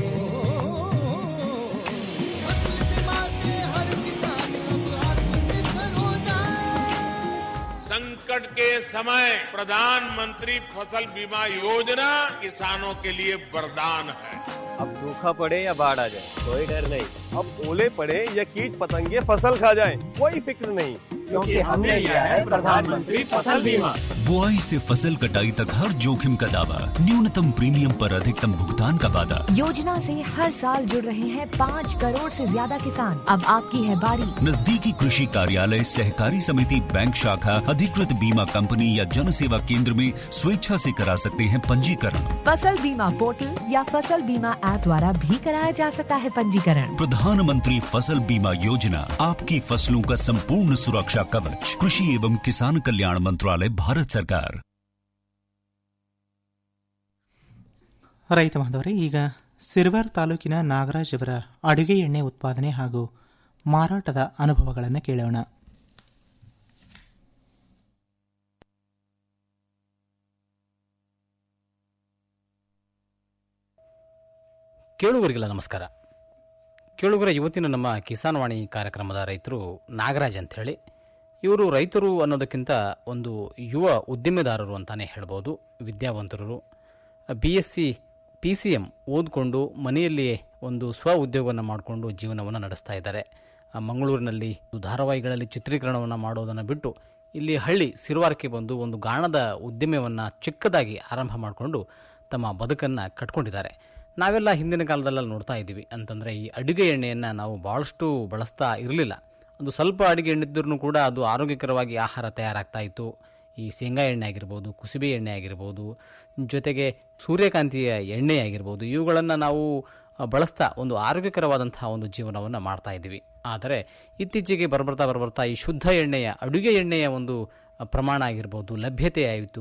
Speaker 11: फसल बीमा से हर किसान अब आत्मनिर्भर हो जाए
Speaker 12: संकट के समय प्रधानमंत्री फसल बीमा योजना किसानों के लिए वरदान है
Speaker 13: अब सूखा पड़े या बाढ़ आ जाए कोई डर नहीं अब ओले पड़े या कीट पतंगे फसल खा जाए कोई फिक्र नहीं क्योंकि हमने लिया है प्रधानमंत्री फसल बीमा
Speaker 14: बुआई से फसल कटाई तक हर जोखिम का दावा न्यूनतम प्रीमियम पर अधिकतम भुगतान का वादा
Speaker 15: योजना से हर साल जुड़ रहे हैं पाँच करोड़ से ज्यादा किसान अब आपकी है बारी
Speaker 14: नजदीकी कृषि कार्यालय सहकारी समिति बैंक शाखा अधिकृत बीमा कंपनी या जन सेवा केंद्र में स्वेच्छा से करा सकते हैं पंजीकरण
Speaker 15: फसल बीमा पोर्टल या फसल बीमा ऐप द्वारा भी कराया जा सकता है पंजीकरण
Speaker 14: प्रधानमंत्री फसल बीमा योजना आपकी फसलों का संपूर्ण सुरक्षा कवच कृषि एवं किसान कल्याण मंत्रालय भारत सरकार
Speaker 6: ರೈತ ಬಾಂಧವರೇ ಈಗ ಸಿರ್ವಾರ್ ತಾಲೂಕಿನ ನಾಗರಾಜ್ ಅವರ ಅಡುಗೆ ಎಣ್ಣೆ ಉತ್ಪಾದನೆ ಹಾಗೂ ಮಾರಾಟದ ಅನುಭವಗಳನ್ನು ಕೇಳೋಣ
Speaker 16: ಕೇಳುಗರಿಗೆಲ್ಲ ನಮಸ್ಕಾರ ಕೇಳುಗರ ಇವತ್ತಿನ ನಮ್ಮ ಕಿಸಾನ್ ವಾಣಿ ಕಾರ್ಯಕ್ರಮದ ರೈತರು ನಾಗರಾಜ್ ಅಂಥೇಳಿ ಇವರು ರೈತರು ಅನ್ನೋದಕ್ಕಿಂತ ಒಂದು ಯುವ ಉದ್ದಿಮೆದಾರರು ಅಂತಾನೆ ಹೇಳ್ಬೋದು ವಿದ್ಯಾವಂತರು B S C P C M ಓದ್ಕೊಂಡು ಮನೆಯಲ್ಲಿಯೇ ಒಂದು ಸ್ವ ಉದ್ಯೋಗವನ್ನು ಮಾಡಿಕೊಂಡು ಜೀವನವನ್ನು ನಡೆಸ್ತಾ ಇದ್ದಾರೆ ಆ, ಮಂಗಳೂರಿನಲ್ಲಿ ಧಾರಾವಾಹಿಗಳಲ್ಲಿ ಚಿತ್ರೀಕರಣವನ್ನು ಮಾಡೋದನ್ನು ಬಿಟ್ಟು ಇಲ್ಲಿ ಹಳ್ಳಿ ಸಿರುವಾರಕ್ಕೆ ಬಂದು ಒಂದು ಗಾಣದ ಉದ್ಯಮವನ್ನು ಚಿಕ್ಕದಾಗಿ ಆರಂಭ ಮಾಡಿಕೊಂಡು ತಮ್ಮ ಬದುಕನ್ನು ಕಟ್ಕೊಂಡಿದ್ದಾರೆ ನಾವೆಲ್ಲ ಹಿಂದಿನ ಕಾಲದಲ್ಲೆಲ್ಲ ನೋಡ್ತಾ ಇದ್ದೀವಿ ಅಂತಂದರೆ ಈ ಅಡುಗೆ ಎಣ್ಣೆಯನ್ನು ನಾವು ಭಾಳಷ್ಟು ಬಳಸ್ತಾ ಇರಲಿಲ್ಲ ಒಂದು ಸ್ವಲ್ಪ ಅಡುಗೆ ಎಣ್ಣೆ ಇದ್ದರೂ ಕೂಡ ಅದು ಆರೋಗ್ಯಕರವಾಗಿ ಆಹಾರ ತಯಾರಾಗ್ತಾ ಇತ್ತು ಈ ಶೇಂಗಾ ಎಣ್ಣೆ ಆಗಿರ್ಬೋದು ಕುಸುಬೆ ಎಣ್ಣೆ ಆಗಿರ್ಬೋದು ಜೊತೆಗೆ ಸೂರ್ಯಕಾಂತಿಯ ಎಣ್ಣೆ ಆಗಿರ್ಬೋದು ಇವುಗಳನ್ನು ನಾವು ಆ, ಬಳಸ್ತಾ ಒಂದು ಆರೋಗ್ಯಕರವಾದಂತಹ ಒಂದು ಜೀವನವನ್ನು ಮಾಡ್ತಾ ಇದ್ದೀವಿ ಆದರೆ ಇತ್ತೀಚೆಗೆ ಬರ್ಬರ್ತಾ ಬರ್ಬರ್ತಾ ಈ ಶುದ್ಧ ಎಣ್ಣೆಯ ಅಡುಗೆ ಎಣ್ಣೆಯ ಒಂದು ಆ, ಪ್ರಮಾಣ ಆಗಿರ್ಬೋದು ಲಭ್ಯತೆ ಆಯಿತು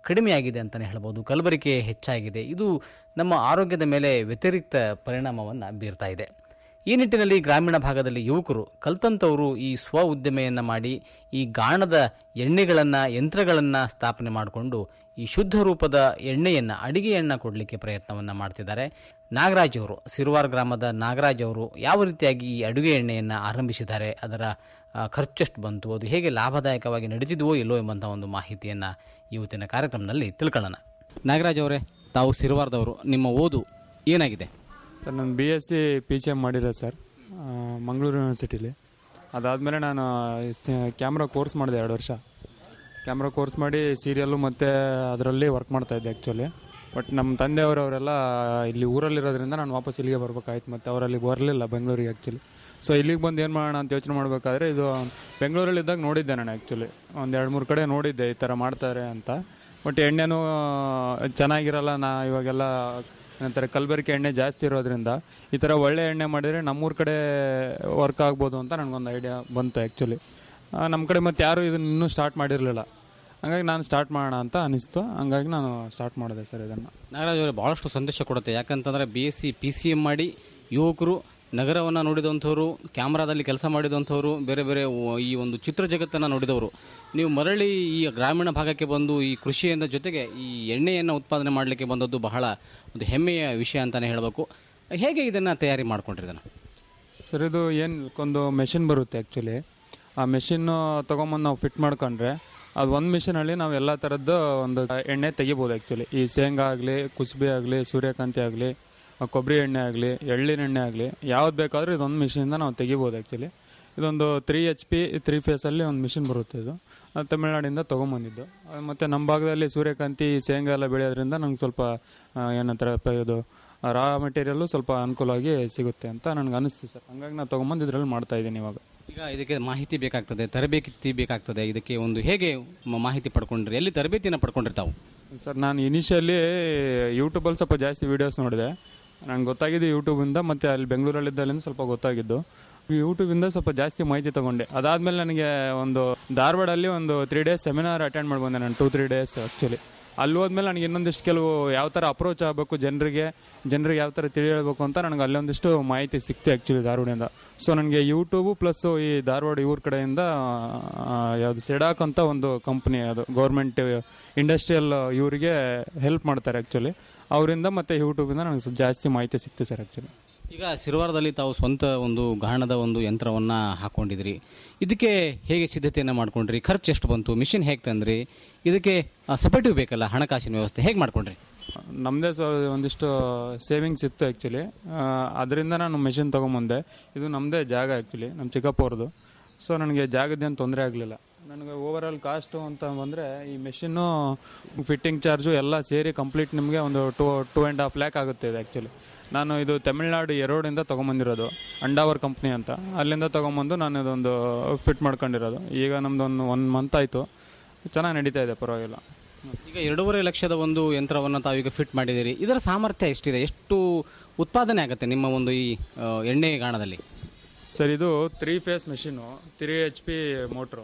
Speaker 16: ಕಡಿಮೆಯಾಗಿದೆ ಅಂತಲೇ ಹೇಳ್ಬೋದು ಕಲಬೆರಕೆ ಹೆಚ್ಚಾಗಿದೆ ಇದು ನಮ್ಮ ಆರೋಗ್ಯದ ಮೇಲೆ ವ್ಯತಿರಿಕ್ತ ಪರಿಣಾಮವನ್ನು ಬೀರ್ತಾ ಇದೆ ಈ ನಿಟ್ಟಿನಲ್ಲಿ ಗ್ರಾಮೀಣ ಭಾಗದಲ್ಲಿ ಯುವಕರು ಕಲ್ತಂತವರು ಈ ಸ್ವ ಉದ್ದಿಮೆಯನ್ನು ಮಾಡಿ ಈ ಗಾಣದ ಎಣ್ಣೆಗಳನ್ನು ಯಂತ್ರಗಳನ್ನು ಸ್ಥಾಪನೆ ಮಾಡಿಕೊಂಡು ಈ ಶುದ್ಧ ರೂಪದ ಎಣ್ಣೆಯನ್ನು ಅಡಿಗೆ ಎಣ್ಣೆ ಕೊಡಲಿಕ್ಕೆ ಪ್ರಯತ್ನವನ್ನು ಮಾಡ್ತಿದ್ದಾರೆ ನಾಗರಾಜ್ ಅವರು ಸಿರುವಾರ್ ಗ್ರಾಮದ ನಾಗರಾಜ್ ಅವರು ಯಾವ ರೀತಿಯಾಗಿ ಈ ಅಡುಗೆ ಎಣ್ಣೆಯನ್ನು ಆರಂಭಿಸಿದ್ದಾರೆ ಅದರ ಆ, ಖರ್ಚೆಷ್ಟು ಬಂತು ಅದು ಹೇಗೆ ಲಾಭದಾಯಕವಾಗಿ ನಡೆದಿದೆಯೋ ಇಲ್ಲೋ ಎಂಬಂಥ ಒಂದು ಮಾಹಿತಿಯನ್ನು ಇವತ್ತಿನ ಕಾರ್ಯಕ್ರಮದಲ್ಲಿ ತಿಳ್ಕೊಳ್ಳೋಣ ನಾಗರಾಜ್ ಅವರೇ ತಾವು ಸಿರುವಾರದವರು ನಿಮ್ಮ ಓದು ಏನಾಗಿದೆ
Speaker 17: ಸರ್ ನಾನು B S C P C M ಮಾಡಿರೋ ಸರ್ ಆ, ಮಂಗಳೂರು ಯೂನಿವರ್ಸಿಟಿಲಿ ಅದಾದಮೇಲೆ ನಾನು ಕ್ಯಾಮ್ರಾ ಕೋರ್ಸ್ ಮಾಡಿದೆ ಎರಡು ವರ್ಷ ಕ್ಯಾಮ್ರಾ ಕೋರ್ಸ್ ಮಾಡಿ ಸೀರಿಯಲ್ಲು ಮತ್ತು ಅದರಲ್ಲಿ ವರ್ಕ್ ಮಾಡ್ತಾಯಿದ್ದೆ ಆ್ಯಕ್ಚುಲಿ ಬಟ್ ನಮ್ಮ ತಂದೆಯವರು ಅವರೆಲ್ಲ ಇಲ್ಲಿ ಊರಲ್ಲಿರೋದ್ರಿಂದ ನಾನು ವಾಪಸ್ ಇಲ್ಲಿಗೆ ಬರ್ಬೇಕಾಯ್ತು ಮತ್ತು ಅವರಲ್ಲಿ ಬರಲಿಲ್ಲ ಬೆಂಗಳೂರಿಗೆ ಆ್ಯಕ್ಚುಲಿ ಸೊ ಇಲ್ಲಿಗೆ ಬಂದು ಏನು ಮಾಡೋಣ ಅಂತ ಯೋಚನೆ ಮಾಡಬೇಕಾದ್ರೆ ಇದು ಬೆಂಗಳೂರಲ್ಲಿ ಇದ್ದಾಗ ನೋಡಿದ್ದೆ ನಾನು ಆ್ಯಕ್ಚುಲಿ ಒಂದು ಎರಡು ಮೂರು ಕಡೆ ನೋಡಿದ್ದೆ ಈ ಥರ ಮಾಡ್ತಾರೆ ಅಂತ ಬಟ್ ಎಣ್ಣೆನೂ ಚೆನ್ನಾಗಿರಲ್ಲ ನಾ ಇವಾಗೆಲ್ಲ ಏನಂತಾರೆ ಕಲಬೆರಕೆ ಎಣ್ಣೆ ಜಾಸ್ತಿ ಇರೋದ್ರಿಂದ ಈ ಥರ ಒಳ್ಳೆ ಎಣ್ಣೆ ಮಾಡಿದರೆ ನಮ್ಮೂರ ಕಡೆ ವರ್ಕ್ ಆಗ್ಬೋದು ಅಂತ ನನಗೊಂದು ಐಡಿಯಾ ಬಂತು ಆ್ಯಕ್ಚುಲಿ ನಮ್ಮ ಕಡೆ ಮತ್ತೆ ಯಾರು ಇದನ್ನ ಇನ್ನೂ ಸ್ಟಾರ್ಟ್ ಮಾಡಿರಲಿಲ್ಲ ಹಂಗಾಗಿ ನಾನು ಸ್ಟಾರ್ಟ್ ಮಾಡೋಣ ಅಂತ ಅನಿಸ್ತು ಹಂಗಾಗಿ ನಾನು ಸ್ಟಾರ್ಟ್ ಮಾಡಿದೆ ಸರ್ ಇದನ್ನು
Speaker 16: ನಾಗರಾಜ್ ಅವರೇ ಭಾಳಷ್ಟು ಸಂದೇಶ ಕೊಡುತ್ತೆ ಯಾಕಂತಂದರೆ B S C P C M ಮಾಡಿ ಯುವಕರು ನಗರವನ್ನು ನೋಡಿದಂಥವ್ರು ಕ್ಯಾಮ್ರಾದಲ್ಲಿ ಕೆಲಸ ಮಾಡಿದಂಥವ್ರು ಬೇರೆ ಬೇರೆ ವ- ಈ ಒಂದು ಚಿತ್ರ ಜಗತ್ತನ್ನು ನೋಡಿದವರು ನೀವು ಮರಳಿ ಈ ಗ್ರಾಮೀಣ ಭಾಗಕ್ಕೆ ಬಂದು ಈ ಕೃಷಿಯಿಂದ ಜೊತೆಗೆ ಈ ಎಣ್ಣೆಯನ್ನು ಉತ್ಪಾದನೆ ಮಾಡಲಿಕ್ಕೆ ಬಂದದ್ದು ಬಹಳ ಒಂದು ಹೆಮ್ಮೆಯ ವಿಷಯ ಅಂತಲೇ ಹೇಳಬೇಕು ಹೇಗೆ ಇದನ್ನು ತಯಾರಿ ಮಾಡ್ಕೊಂಡಿದ್ದಾನೆ
Speaker 17: ಸರ್ ಇದು ಏನು ಒಂದು ಮೆಷಿನ್ ಬರುತ್ತೆ ಆ್ಯಕ್ಚುಲಿ ಆ ಮೆಷಿನ್ನು ತೊಗೊಂಬಂದು ನಾವು ಫಿಟ್ ಮಾಡ್ಕೊಂಡ್ರೆ ಅದು ಒಂದು ಮಿಷಿನಲ್ಲಿ ನಾವು ಎಲ್ಲ ಥರದ್ದು ಒಂದು ಎಣ್ಣೆ ತೆಗಿಬೋದು ಆ್ಯಕ್ಚುಲಿ ಈ ಶೇಂಗಾ ಆಗಲಿ ಕುಸುಬೆ ಆಗಲಿ ಸೂರ್ಯಕಾಂತಿ ಆಗಲಿ ಕೊಬ್ಬರಿ ಎಣ್ಣೆ ಆಗಲಿ ಎಳ್ಳಿನ ಎಣ್ಣೆ ಆಗಲಿ ಯಾವ್ದು ಬೇಕಾದರೂ ಇದೊಂದು ಮಿಷಿನಿಂದ ನಾವು ತೆಗಿಬೋದು ಆ್ಯಕ್ಚುಲಿ ಇದೊಂದು ತ್ರೀ ಎಚ್ ಪಿ ತ್ರೀ ಫೇಸಲ್ಲಿ ಒಂದು ಮಿಷಿನ್ ಬರುತ್ತೆ ಇದು ಅದು ತಮಿಳ್ನಾಡಿಂದ ತೊಗೊಂಬಂದಿದ್ದು ಅದು ಮತ್ತು ನಮ್ಮ ಭಾಗದಲ್ಲಿ ಸೂರ್ಯಕಾಂತಿ ಶೇಂಗಾ ಎಲ್ಲ ಬೆಳೆಯೋದ್ರಿಂದ ನಂಗೆ ಸ್ವಲ್ಪ ಆ, ಏನಂತಾರೆ ಪ- ಇದು ರಾ ಮೆಟೀರಿಯಲ್ಲು ಸ್ವಲ್ಪ ಅನುಕೂಲವಾಗಿ ಸಿಗುತ್ತೆ ಅಂತ ನನಗೆ ಅನಿಸ್ತು ಸರ್ ಹಂಗಾಗಿ ನಾನು ತೊಗೊಂಬಂದು ಇದರಲ್ಲಿ ಮಾಡ್ತಾ ಇದ್ದೀನಿ ಇವಾಗ
Speaker 16: ಈಗ ಇದಕ್ಕೆ ಮಾಹಿತಿ ಬೇಕಾಗ್ತದೆ ತರಬೇತಿ ಬೇಕಾಗ್ತದೆ ಇದಕ್ಕೆ ಒಂದು ಹೇಗೆ ಮ- ಮಾಹಿತಿ ಪಡ್ಕೊಂಡ್ರಿ ಎಲ್ಲಿ ತರಬೇತಿಯನ್ನು ಪಡ್ಕೊಂಡಿರ್ತಾವೆ
Speaker 17: ಸರ್ ನಾನು ಇನಿಷಿಯಲಿ ಯೂಟ್ಯೂಬಲ್ಲಿ ಸ್ವಲ್ಪ ಜಾಸ್ತಿ ವೀಡಿಯೋಸ್ ನೋಡಿದೆ ನಂಗೆ ಗೊತ್ತಾಗಿದ್ದು ಯೂಟ್ಯೂಬಿಂದ ಮತ್ತು ಅಲ್ಲಿ ಬೆಂಗಳೂರಲ್ಲಿದ್ದಲ್ಲಿಂದ ಸ್ವಲ್ಪ ಗೊತ್ತಾಗಿದ್ದು ಯೂಟ್ಯೂಬಿಂದ ಸ್ವಲ್ಪ ಜಾಸ್ತಿ ಮಾಹಿತಿ ತೊಗೊಂಡೆ ಅದಾದಮೇಲೆ ನನಗೆ ಒಂದು ಧಾರವಾಡಲ್ಲಿ ಒಂದು ತ್ರೀ ಡೇಸ್ ಸೆಮಿನಾರ್ ಅಟೆಂಡ್ ಮಾಡಿ ಬಂದೆ ನಾನು ಟೂ ತ್ರೀ ಡೇಸ್ ಆ್ಯಕ್ಚುಲಿ ಅಲ್ಲಿ ಹೋದ್ಮೇಲೆ ನನಗೆ ಇನ್ನೊಂದಿಷ್ಟು ಕೆಲವು ಯಾವ ಥರ ಅಪ್ರೋಚ್ ಆಗಬೇಕು ಜನರಿಗೆ ಜನರಿಗೆ ಯಾವ ಥರ ತಿಳಿ ಹೇಳ್ಬೇಕು ಅಂತ ನನಗೆ ಅಲ್ಲೊಂದಿಷ್ಟು ಮಾಹಿತಿ ಸಿಕ್ತು ಆ್ಯಕ್ಚುಲಿ ಧಾರವಾಡಿಂದ ಸೊ ನನಗೆ ಯೂಟ್ಯೂಬು ಪ್ಲಸ್ಸು ಈ ಧಾರವಾಡ ಇವ್ರ ಕಡೆಯಿಂದ ಆ, ಯಾವುದು ಸೆಡಾಕ್ ಅಂತ ಒಂದು ಕಂಪ್ನಿ ಅದು ಗೌರ್ಮೆಂಟ್ ಇಂಡಸ್ಟ್ರಿಯಲ್ ಇವರಿಗೆ ಹೆಲ್ಪ್ ಮಾಡ್ತಾರೆ ಆ್ಯಕ್ಚುಲಿ ಅವರಿಂದ ಮತ್ತು ಯೂಟ್ಯೂಬಿಂದ ನನಗೆ ಸ್ವಲ್ಪ ಜಾಸ್ತಿ ಮಾಹಿತಿ ಸಿಕ್ತು ಸರ್ ಆ್ಯಕ್ಚುಲಿ
Speaker 16: ಈಗ ಸಿರುವಾರದಲ್ಲಿ ತಾವು ಸ್ವಂತ ಒಂದು ಗಾಣದ ಒಂದು ಯಂತ್ರವನ್ನ ಹಾಕೊಂಡಿದ್ರಿ ಇದಕ್ಕೆ ಹೇಗೆ ಸಿದ್ಧತೆಯನ್ನು ಮಾಡ್ಕೊಂಡ್ರಿ ಖರ್ಚು ಎಷ್ಟು ಬಂತು ಮಿಷಿನ್ ಹೇಗೆ ತಂದ್ರಿ ಇದಕ್ಕೆ ಸಪೋರ್ಟಿವ್ ಬೇಕಲ್ಲ ಹಣಕಾಸಿನ ವ್ಯವಸ್ಥೆ ಹೇಗೆ ಮಾಡ್ಕೊಂಡ್ರಿ
Speaker 17: ನಮ್ಮದೇ ಸೊ ಒಂದಿಷ್ಟು ಸೇವಿಂಗ್ಸ್ ಇತ್ತು ಆ್ಯಕ್ಚುಲಿ ಅದರಿಂದ ನಾನು ಮೆಷಿನ್ ತೊಗೊಂಬಂದೆ ಇದು ನಮ್ಮದೇ ಜಾಗ ಆ್ಯಕ್ಚುಲಿ ನಮ್ಮ ಚಿಕ್ಕಪ್ಪ ಅವ್ರದ್ದು ಸೊ ನನಗೆ ಜಾಗದ್ದೇನು ತೊಂದರೆ ಆಗಲಿಲ್ಲ ನನಗೆ ಓವರ್ ಆಲ್ ಕಾಸ್ಟು ಅಂತ ಬಂದರೆ ಈ ಮೆಷಿನ್ನು ಫಿಟ್ಟಿಂಗ್ ಚಾರ್ಜು ಎಲ್ಲ ಸೇರಿ ಕಂಪ್ಲೀಟ್ ನಿಮಗೆ ಒಂದು two two and half lakh ಆಗುತ್ತೆ ಇದು ಆ್ಯಕ್ಚುಲಿ ನಾನು ಇದು ತಮಿಳ್ನಾಡು ಎರೋಡಿಂದ ತೊಗೊಂಬಂದಿರೋದು ಅಂಡಾವರ್ ಕಂಪ್ನಿ ಅಂತ ಅಲ್ಲಿಂದ ತೊಗೊಂಬಂದು ನಾನು ಇದೊಂದು ಫಿಟ್ ಮಾಡ್ಕೊಂಡಿರೋದು ಈಗ ನಮ್ಮದು ಒಂದು ಒನ್ ಮಂತ್ ಆಯಿತು ಚೆನ್ನಾಗಿ ನಡೀತಾ ಇದೆ ಪರವಾಗಿಲ್ಲ
Speaker 16: ಈಗ ಎರಡೂವರೆ ಲಕ್ಷದ ಒಂದು ಯಂತ್ರವನ್ನು ತಾವೀಗ ಫಿಟ್ ಮಾಡಿದ್ದೀರಿ ಇದರ ಸಾಮರ್ಥ್ಯ ಎಷ್ಟಿದೆ ಎಷ್ಟು ಉತ್ಪಾದನೆ ಆಗುತ್ತೆ ನಿಮ್ಮ ಒಂದು ಈ ಆ, ಎಣ್ಣೆ ಗಾಣದಲ್ಲಿ
Speaker 17: ಸರ್ ಇದು three phase machine three H P motor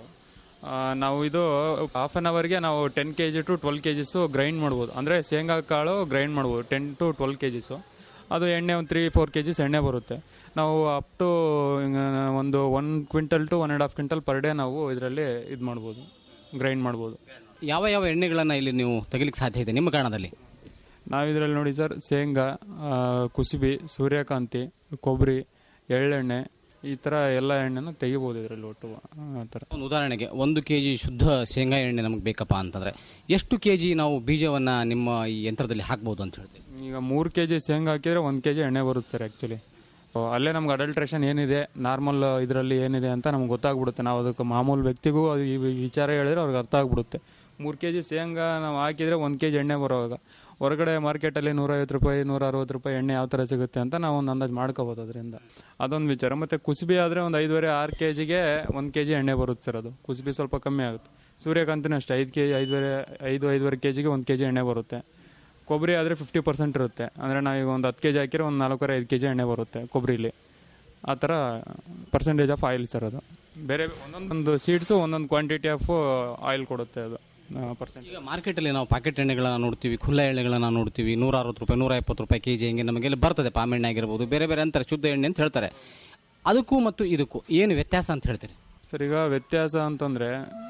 Speaker 17: ನಾವು ಇದು ಹಾಫ್ ಆನ್ ಅವರ್ಗೆ ನಾವು ten K G to twelve K Gs grind ಮಾಡ್ಬೋದು ಅಂದರೆ ಶೇಂಗಾ ಕಾಳು ಗ್ರೈಂಡ್ ಮಾಡ್ಬೋದು ten to twelve K Gs ಅದು ಎಣ್ಣೆ ಒಂದು ತ್ರೀ ಫೋರ್ ಕೆ ಜಿಸ್ ಎಣ್ಣೆ ಬರುತ್ತೆ ನಾವು ಅಪ್ ಟು ಒಂದು one quintal to one and half quintal per day ನಾವು ಇದರಲ್ಲಿ ಇದು ಮಾಡ್ಬೋದು ಗ್ರೈಂಡ್ ಮಾಡ್ಬೋದು
Speaker 16: ಯಾವ ಯಾವ ಎಣ್ಣೆಗಳನ್ನು ಇಲ್ಲಿ ನೀವು ತೆಗಿಲಿಕ್ಕೆ ಸಾಧ್ಯ ಇದೆ ನಿಮ್ಮ ಗಾಣದಲ್ಲಿ
Speaker 17: ನಾವು ಇದರಲ್ಲಿ ನೋಡಿ ಸರ್ ಶೇಂಗಾ ಆ, ಕುಸುಬಿ ಸೂರ್ಯಕಾಂತಿ ಕೊಬ್ಬರಿ ಎಳ್ಳೆಣ್ಣೆ ಈ ಥರ ಎಲ್ಲ ಎಣ್ಣೆನ ತೆಗಿಬೋದು ಇದರಲ್ಲಿ ಒಟ್ಟು ಆ ಥರ
Speaker 16: ಒಂದು ಉದಾಹರಣೆಗೆ ಒಂದು ಕೆ ಜಿ ಶುದ್ಧ ಶೇಂಗಾ ಎಣ್ಣೆ ನಮಗೆ ಬೇಕಪ್ಪ ಅಂತಂದರೆ ಎಷ್ಟು ಕೆ ಜಿ ನಾವು ಬೀಜವನ್ನು ನಿಮ್ಮ ಈ ಯಂತ್ರದಲ್ಲಿ ಹಾಕ್ಬೋದು ಅಂತ ಹೇಳ್ತೀವಿ
Speaker 17: ಈಗ ಮೂರು ಕೆ ಜಿ ಶೇಂಗಾ ಹಾಕಿದರೆ ಒಂದು ಕೆ ಜಿ ಎಣ್ಣೆ ಬರುತ್ತೆ ಸರ್ ಆ್ಯಕ್ಚುಲಿ ಅಲ್ಲೇ ನಮ್ಗೆ ಅಡಲ್ಟ್ರೇಷನ್ ಏನಿದೆ ನಾರ್ಮಲ್ ಇದರಲ್ಲಿ ಏನಿದೆ ಅಂತ ನಮ್ಗೆ ಗೊತ್ತಾಗ್ಬಿಡುತ್ತೆ ನಾವು ಅದಕ್ಕೆ ಮಾಮೂಲು ವ್ಯಕ್ತಿಗೂ ಅದು ಈ ವಿಚಾರ ಹೇಳಿದ್ರೆ ಅವ್ರಿಗೆ ಅರ್ಥ ಆಗ್ಬಿಡುತ್ತೆ ಮೂರು ಕೆ ಜಿ ಶೇಂಗಾ ನಾವು ಹಾಕಿದರೆ ಒಂದು ಕೆ ಜಿ ಎಣ್ಣೆ ಬರೋವಾಗ ಹೊರಗಡೆ ಮಾರ್ಕೆಟಲ್ಲಿ ನೂರೈವತ್ತು ರೂಪಾಯಿ ನೂರ ಅರವತ್ತು ರೂಪಾಯಿ ಎಣ್ಣೆ ಯಾವ ಥರ ಸಿಗುತ್ತೆ ಅಂತ ನಾವು ಒಂದು ಅಂದಾಜು ಮಾಡ್ಕೋಬೋದು ಅದರಿಂದ ಅದೊಂದು ವಿಚಾರ ಮತ್ತು ಕುಸುಬಿ ಆದರೆ ಒಂದು ಐದುವರೆ ಆರು ಕೆ ಜಿಗೆ ಒಂದು ಕೆ ಜಿ ಎಣ್ಣೆ ಬರುತ್ತೆ ಸರ್ ಅದು ಕುಸುಬಿ ಸ್ವಲ್ಪ ಕಮ್ಮಿ ಆಗುತ್ತೆ ಸೂರ್ಯಕಾಂತಿನೂ ಅಷ್ಟೇ ಐದು ಕೆ ಜಿ ಐದುವರೆ ಐದು ಐದುವರೆ ಕೆ ಜಿಗೆ ಒಂದು ಕೆ ಜಿ ಎಣ್ಣೆ ಬರುತ್ತೆ ಕೊಬ್ಬರಿ ಆದರೆ ಫಿಫ್ಟಿ ಪರ್ಸೆಂಟ್ ಇರುತ್ತೆ ಅಂದರೆ ನಾವೀಗ ಒಂದು ಹತ್ತು ಕೆ ಜಿ ಹಾಕಿದ್ರೆ ಒಂದು ನಾಲ್ಕೂವರೆ ಐದು ಕೆ ಜಿ ಎಣ್ಣೆ ಬರುತ್ತೆ ಕೊಬ್ಬರಿಲಿ ಆ ಥರ ಪರ್ಸೆಂಟೇಜ್ ಆಫ್ ಆಯಿಲ್ ಸರ್ ಅದು ಬೇರೆ ಒಂದೊಂದೊಂದು ಸೀಡ್ಸು ಒಂದೊಂದು ಕ್ವಾಂಟಿಟಿ ಆಫ್ ಆಯಿಲ್ ಕೊಡುತ್ತೆ ಅದು ಪರ್ಸೆಂಟ್
Speaker 16: ಈಗ ಮಾರ್ಕೆಟಲ್ಲಿ ನಾವು ಪಾಕೆಟ್ ಎಣ್ಣೆಗಳನ್ನ ನೋಡ್ತೀವಿ ಖುಲ್ಲ ಎಣ್ಣೆಗಳನ್ನ ನೋಡ್ತೀವಿ ನೂರ ಅರವತ್ತು ರೂಪಾಯಿ ನೂರ ಎಪ್ಪತ್ತು ರೂಪಾಯಿ ಕೆ ಜಿ ಹಿಂಗೆ ನಮಗೆಲ್ಲ ಬರ್ತದೆ ಪಾಮ್ ಎಣ್ಣೆ ಆಗಿರ್ಬೋದು ಬೇರೆ ಬೇರೆ ಅಂತಾರೆ ಶುದ್ಧ ಎಣ್ಣೆ ಅಂತ ಹೇಳ್ತಾರೆ ಅದಕ್ಕೂ ಮತ್ತು ಇದಕ್ಕೂ ಏನು ವ್ಯತ್ಯಾಸ ಅಂತ ಹೇಳ್ತೀರಿ
Speaker 17: ಸರ್ ಈಗ ವ್ಯತ್ಯಾಸ ಅಂತಂದರೆ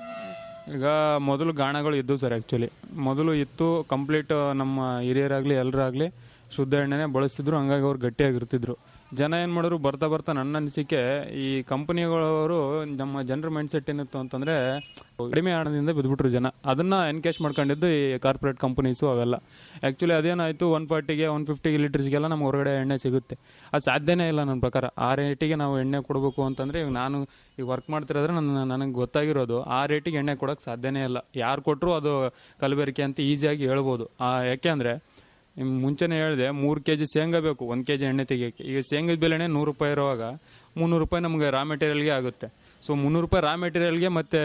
Speaker 17: ಈಗ ಮೊದಲು ಗಾಣಗಳು ಇದ್ದವು ಸರ್ ಆ್ಯಕ್ಚುಲಿ ಮೊದಲು ಇತ್ತು ಕಂಪ್ಲೀಟ್ ನಮ್ಮ ಹಿರಿಯರಾಗಲಿ ಎಲ್ಲರಾಗಲಿ ಶುದ್ಧ ಎಣ್ಣೆನೇ ಬಳಸ್ತಿದ್ರು ಹಂಗಾಗಿ ಅವ್ರು ಗಟ್ಟಿಯಾಗಿರ್ತಿದ್ರು ಜನ ಏನು ಮಾಡಿದ್ರು ಬರ್ತಾ ಬರ್ತಾ ನನ್ನ ಅನಿಸಿಕೆ ಈ ಕಂಪನಿಗಳವರು ನಮ್ಮ ಜನರ ಮೈಂಡ್ ಸೆಟ್ ಏನಿತ್ತು ಅಂತಂದರೆ ಕಡಿಮೆ ಹಣದಿಂದ ಬಿದ್ದುಬಿಟ್ರು ಜನ ಅದನ್ನು ಎನ್ಕೇಶ್ ಮಾಡ್ಕೊಂಡಿದ್ದು ಈ ಕಾರ್ಪೊರೇಟ್ ಕಂಪನೀಸು ಅವೆಲ್ಲ ಆ್ಯಕ್ಚುಲಿ ಅದೇನಾಯಿತು ಒನ್ ಫಾರ್ಟಿಗೆ ಒನ್ ಫಿಫ್ಟಿ ಲೀಟರ್ಸ್ಗೆಲ್ಲ ನಮ್ಗೆ ಹೊರಗಡೆ ಎಣ್ಣೆ ಸಿಗುತ್ತೆ ಅದು ಸಾಧ್ಯನೇ ಇಲ್ಲ ನನ್ನ ಪ್ರಕಾರ ಆ ರೇಟಿಗೆ ನಾವು ಎಣ್ಣೆ ಕೊಡಬೇಕು ಅಂತಂದರೆ ಈಗ ನಾನು ಈಗ ವರ್ಕ್ ಮಾಡ್ತಿರೋದ್ರೆ ನನ್ನ ನನಗೆ ಗೊತ್ತಾಗಿರೋದು ಆ ರೇಟಿಗೆ ಎಣ್ಣೆ ಕೊಡೋಕ್ಕೆ ಸಾಧ್ಯನೇ ಇಲ್ಲ ಯಾರು ಕೊಟ್ಟರು ಅದು ಕಲಬೆರಕೆ ಅಂತ ಈಸಿಯಾಗಿ ಹೇಳ್ಬೋದು ಆ, ಯಾಕೆ ಅಂದರೆ ನಿಮ್ಗೆ ಮುಂಚೆನೇ ಹೇಳಿದೆ ಮೂರು ಕೆ ಜಿ ಶೇಂಗಾ ಬೇಕು ಒಂದು ಕೆ ಜಿ ಎಣ್ಣೆ ತೆಗಿಯೋಕ್ಕೆ ಈಗ ಶೇಂಗದ ಬೆಲೆನೇ ನೂರು ರೂಪಾಯಿ ಇರುವಾಗ ಮುನ್ನೂರು ರೂಪಾಯಿ ನಮಗೆ ರಾ ಮೆಟೀರಿಯಲ್ಗೆ ಆಗುತ್ತೆ ಸೊ ಮುನ್ನೂರು ರೂಪಾಯಿ ರಾ ಮೆಟೀರಿಯಲ್ಗೆ ಮತ್ತು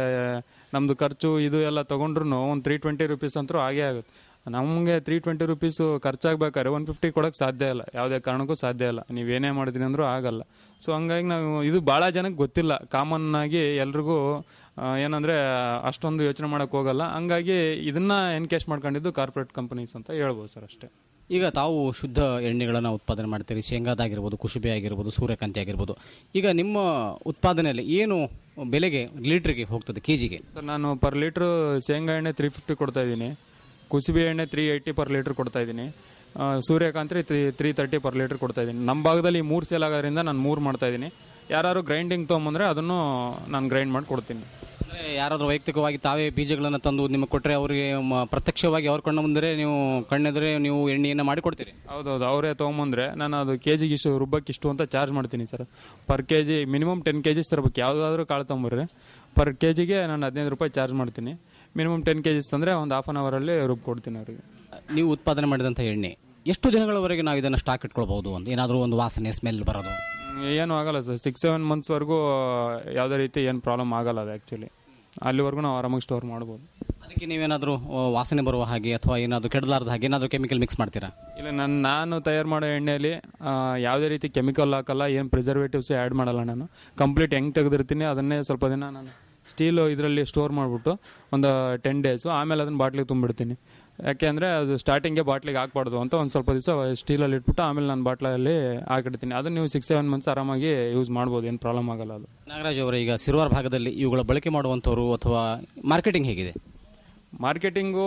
Speaker 17: ನಮ್ಮದು ಖರ್ಚು ಇದು ಎಲ್ಲ ತೊಗೊಂಡ್ರು ಒಂದು ತ್ರೀ ಟ್ವೆಂಟಿ ರುಪೀಸ್ ಅಂತೂ ಆಗೇ ಆಗುತ್ತೆ ನಮಗೆ ತ್ರೀ ಟ್ವೆಂಟಿ ರುಪೀಸು ಖರ್ಚಾಗಬೇಕಾದ್ರೆ ಒನ್ ಫಿಫ್ಟಿ ಕೊಡೋಕ್ಕೆ ಸಾಧ್ಯ ಇಲ್ಲ ಯಾವುದೇ ಕಾರಣಕ್ಕೂ ಸಾಧ್ಯ ಇಲ್ಲ ನೀವೇನೇ ಮಾಡಿದ್ರಿ ಅಂದರೂ ಆಗಲ್ಲ ಸೊ ಹಂಗಾಗಿ ನಾವು ಇದು ಭಾಳ ಜನಕ್ಕೆ ಗೊತ್ತಿಲ್ಲ ಕಾಮನ್ ಆಗಿ ಎಲ್ರಿಗೂ ಆ, ಏನಂದ್ರೆ ಅಷ್ಟೊಂದು ಯೋಚನೆ ಮಾಡೋಕೆ ಹೋಗಲ್ಲ ಹಂಗಾಗಿ ಇದನ್ನ ಎನ್ಕೇಶ್ ಮಾಡ್ಕೊಂಡಿದ್ದು ಕಾರ್ಪೊರೇಟ್ ಕಂಪನೀಸ್ ಅಂತ ಹೇಳ್ಬೋದು ಸರ್ ಅಷ್ಟೇ
Speaker 16: ಈಗ ತಾವು ಶುದ್ಧ ಎಣ್ಣೆಗಳನ್ನು ಉತ್ಪಾದನೆ ಮಾಡ್ತೀರಿ ಶೇಂಗಾದಾಗಿರ್ಬೋದು ಕುಸುಬೆ ಆಗಿರ್ಬೋದು ಸೂರ್ಯಕಾಂತಿ ಆಗಿರ್ಬೋದು ಈಗ ನಿಮ್ಮ ಉತ್ಪಾದನೆಯಲ್ಲಿ ಏನು ಬೆಲೆಗೆ ಲೀಟ್ರಿಗೆ ಹೋಗ್ತದೆ ಕೆ ಜಿಗೆ
Speaker 17: ಸರ್ ನಾನು ಪರ್ ಲೀಟ್ರ್ ಶೇಂಗಾ ಎಣ್ಣೆ ತ್ರೀ ಫಿಫ್ಟಿ ಕೊಡ್ತಾ ಇದ್ದೀನಿ ಕುಸುಬೆ ಎಣ್ಣೆ ತ್ರೀ ಏಯ್ಟಿ ಪರ್ ಲೀಟ್ರ್ ಕೊಡ್ತಾ ಇದ್ದೀನಿ ಆ, ಸೂರ್ಯಕಾಂತಿ three three thirty per litre ಕೊಡ್ತಾ ಇದ್ದೀನಿ ನಮ್ಮ ಭಾಗದಲ್ಲಿ ಮೂರು ಸೇಲ್ ಆಗೋದ್ರಿಂದ ನಾನು ಮೂರು ಮಾಡ್ತಾ ಇದ್ದೀನಿ ಯಾರು ಗ್ರೈಂಡಿಂಗ್ ತೊಗೊಂಬಂದ್ರೆ ಅದನ್ನು ನಾನು ಗ್ರೈಂಡ್ ಮಾಡಿ ಕೊಡ್ತೀನಿ
Speaker 16: ಅಂದರೆ ಯಾರಾದರೂ ವೈಯಕ್ತಿಕವಾಗಿ ತಾವೇ ಬೀಜಗಳನ್ನು ತಂದು ನಿಮಗೆ ಕೊಟ್ಟರೆ ಅವರಿಗೆ ಮ- ಪ್ರತ್ಯಕ್ಷವಾಗಿ ಅವ್ರ ಕಣ್ಣ ಮುಂದೆ ನೀವು ಕಣ್ಣೆದುರೇ ನೀವು ಎಣ್ಣೆಯನ್ನು ಮಾಡಿ ಕೊಡ್ತೀರಿ
Speaker 17: ಹೌದೌದು ಅವರೇ ತೊಗೊಂಬಂದ್ರೆ ನಾನು ಅದು ಕೆ ಜಿಗೆ ಇಷ್ಟು ರುಬ್ಬಕ್ಕೆ ಇಷ್ಟು ಅಂತ ಚಾರ್ಜ್ ಮಾಡ್ತೀನಿ sir per K G minimum ten K Gs ತರಬೇಕು ಯಾವುದಾದ್ರೂ ಕಾಳು ತೊಗೊಂಬರ್ರಿ ಪರ್ ಕೆ ಜಿಗೆ ನಾನು ಹದಿನೈದು ರೂಪಾಯಿ ಚಾರ್ಜ್ ಮಾಡ್ತೀನಿ ಮಿನಿಮಮ್ ಟೆನ್ ಕೆ ಜಿಸ್ ತಂದರೆ ಒಂದು ಹಾಫ್ ಆನ್ ಅವರಲ್ಲಿ ರುಬ್ಬ ಕೊಡ್ತೀನಿ ಅವರಿಗೆ
Speaker 16: ನೀವು ಉತ್ಪಾದನೆ ಮಾಡಿದಂಥ ಎಣ್ಣೆ ಎಷ್ಟು ದಿನಗಳವರೆಗೆ ನಾವು ಇದನ್ನು ಸ್ಟಾಕ್ ಇಟ್ಕೊಳ್ಬಹುದು ಅಂತ ಏನಾದರೂ ಒಂದು ವಾಸನೆ ಸ್ಮೆಲ್ ಬರೋದು
Speaker 17: ಏನು ಆಗಲ್ಲ ಸರ್ ಸಿಕ್ಸ್ ಸೆವೆನ್ ಮಂತ್ಸ್ವರೆಗೂ ಯಾವುದೇ ರೀತಿ ಏನು ಪ್ರಾಬ್ಲಮ್ ಆಗಲ್ಲ ಅದು ಆ್ಯಕ್ಚುಲಿ ಅಲ್ಲಿವರೆಗೂ ನಾವು ಆರಾಮಾಗಿ ಸ್ಟೋರ್ ಮಾಡ್ಬೋದು
Speaker 16: ಅದಕ್ಕೆ ನೀವೇನಾದರೂ ಆ, ವಾಸನೆ ಬರುವ ಹಾಗೆ ಅಥವಾ ಏನಾದರೂ ಕೆಡಲಾರ್ದ ಹಾಗೆ ಏನಾದರೂ ಕೆಮಿಕಲ್ ಮಿಕ್ಸ್ ಮಾಡ್ತೀರಾ
Speaker 17: ಇಲ್ಲ ನಾನು ನಾನು ತಯಾರು ಮಾಡೋ ಎಣ್ಣೆಯಲ್ಲಿ ಆ, ಯಾವುದೇ ರೀತಿ ಕೆಮಿಕಲ್ ಹಾಕಲ್ಲ ಏನು ಪ್ರಿಸರ್ವೇಟಿವ್ಸ್ ಆ್ಯಡ್ ಮಾಡಲ್ಲ ನಾನು ಕಂಪ್ಲೀಟ್ ಹೆಂಗೆ ತೆಗೆದಿರ್ತೀನಿ ಅದನ್ನೇ ಸ್ವಲ್ಪ ದಿನ ನಾನು ಸ್ಟೀಲು ಇದರಲ್ಲಿ ಸ್ಟೋರ್ ಮಾಡಿಬಿಟ್ಟು ಒಂದು ಟೆನ್ ಡೇಸು ಆಮೇಲೆ ಅದನ್ನು ಬಾಟ್ಲಿಗೆ ತುಂಬಿಡ್ತೀನಿ ಯಾಕೆ ಅಂದರೆ ಅದು ಸ್ಟಾರ್ಟಿಂಗ್ಗೆ ಬಾಟ್ಲಿಗೆ ಹಾಕ್ಬಾರ್ದು ಅಂತ ಒಂದು ಸ್ವಲ್ಪ ದಿವಸ ಸ್ಟೀಲಲ್ಲಿ ಇಟ್ಬಿಟ್ಟು ಆಮೇಲೆ ನಾನು ಬಾಟ್ಲಲ್ಲಿ ಹಾಕಿಡ್ತೀನಿ ಅದನ್ನು ನೀವು ಸಿಕ್ಸ್ ಸೆವೆನ್ ಮಂತ್ಸ್ ಆರಾಮಾಗಿ ಯೂಸ್ ಮಾಡ್ಬೋದು ಏನು ಪ್ರಾಬ್ಲಮ್ ಆಗಲ್ಲ ಅದು
Speaker 16: ನಾಗರಾಜ್ ಅವರ ಈಗ ಸಿರುವಾರ್ ಭಾಗದಲ್ಲಿ ಇವುಗಳ ಬಳಕೆ ಮಾಡುವಂಥವ್ರು ಅಥವಾ ಮಾರ್ಕೆಟಿಂಗ್ ಹೇಗಿದೆ
Speaker 17: ಮಾರ್ಕೆಟಿಂಗು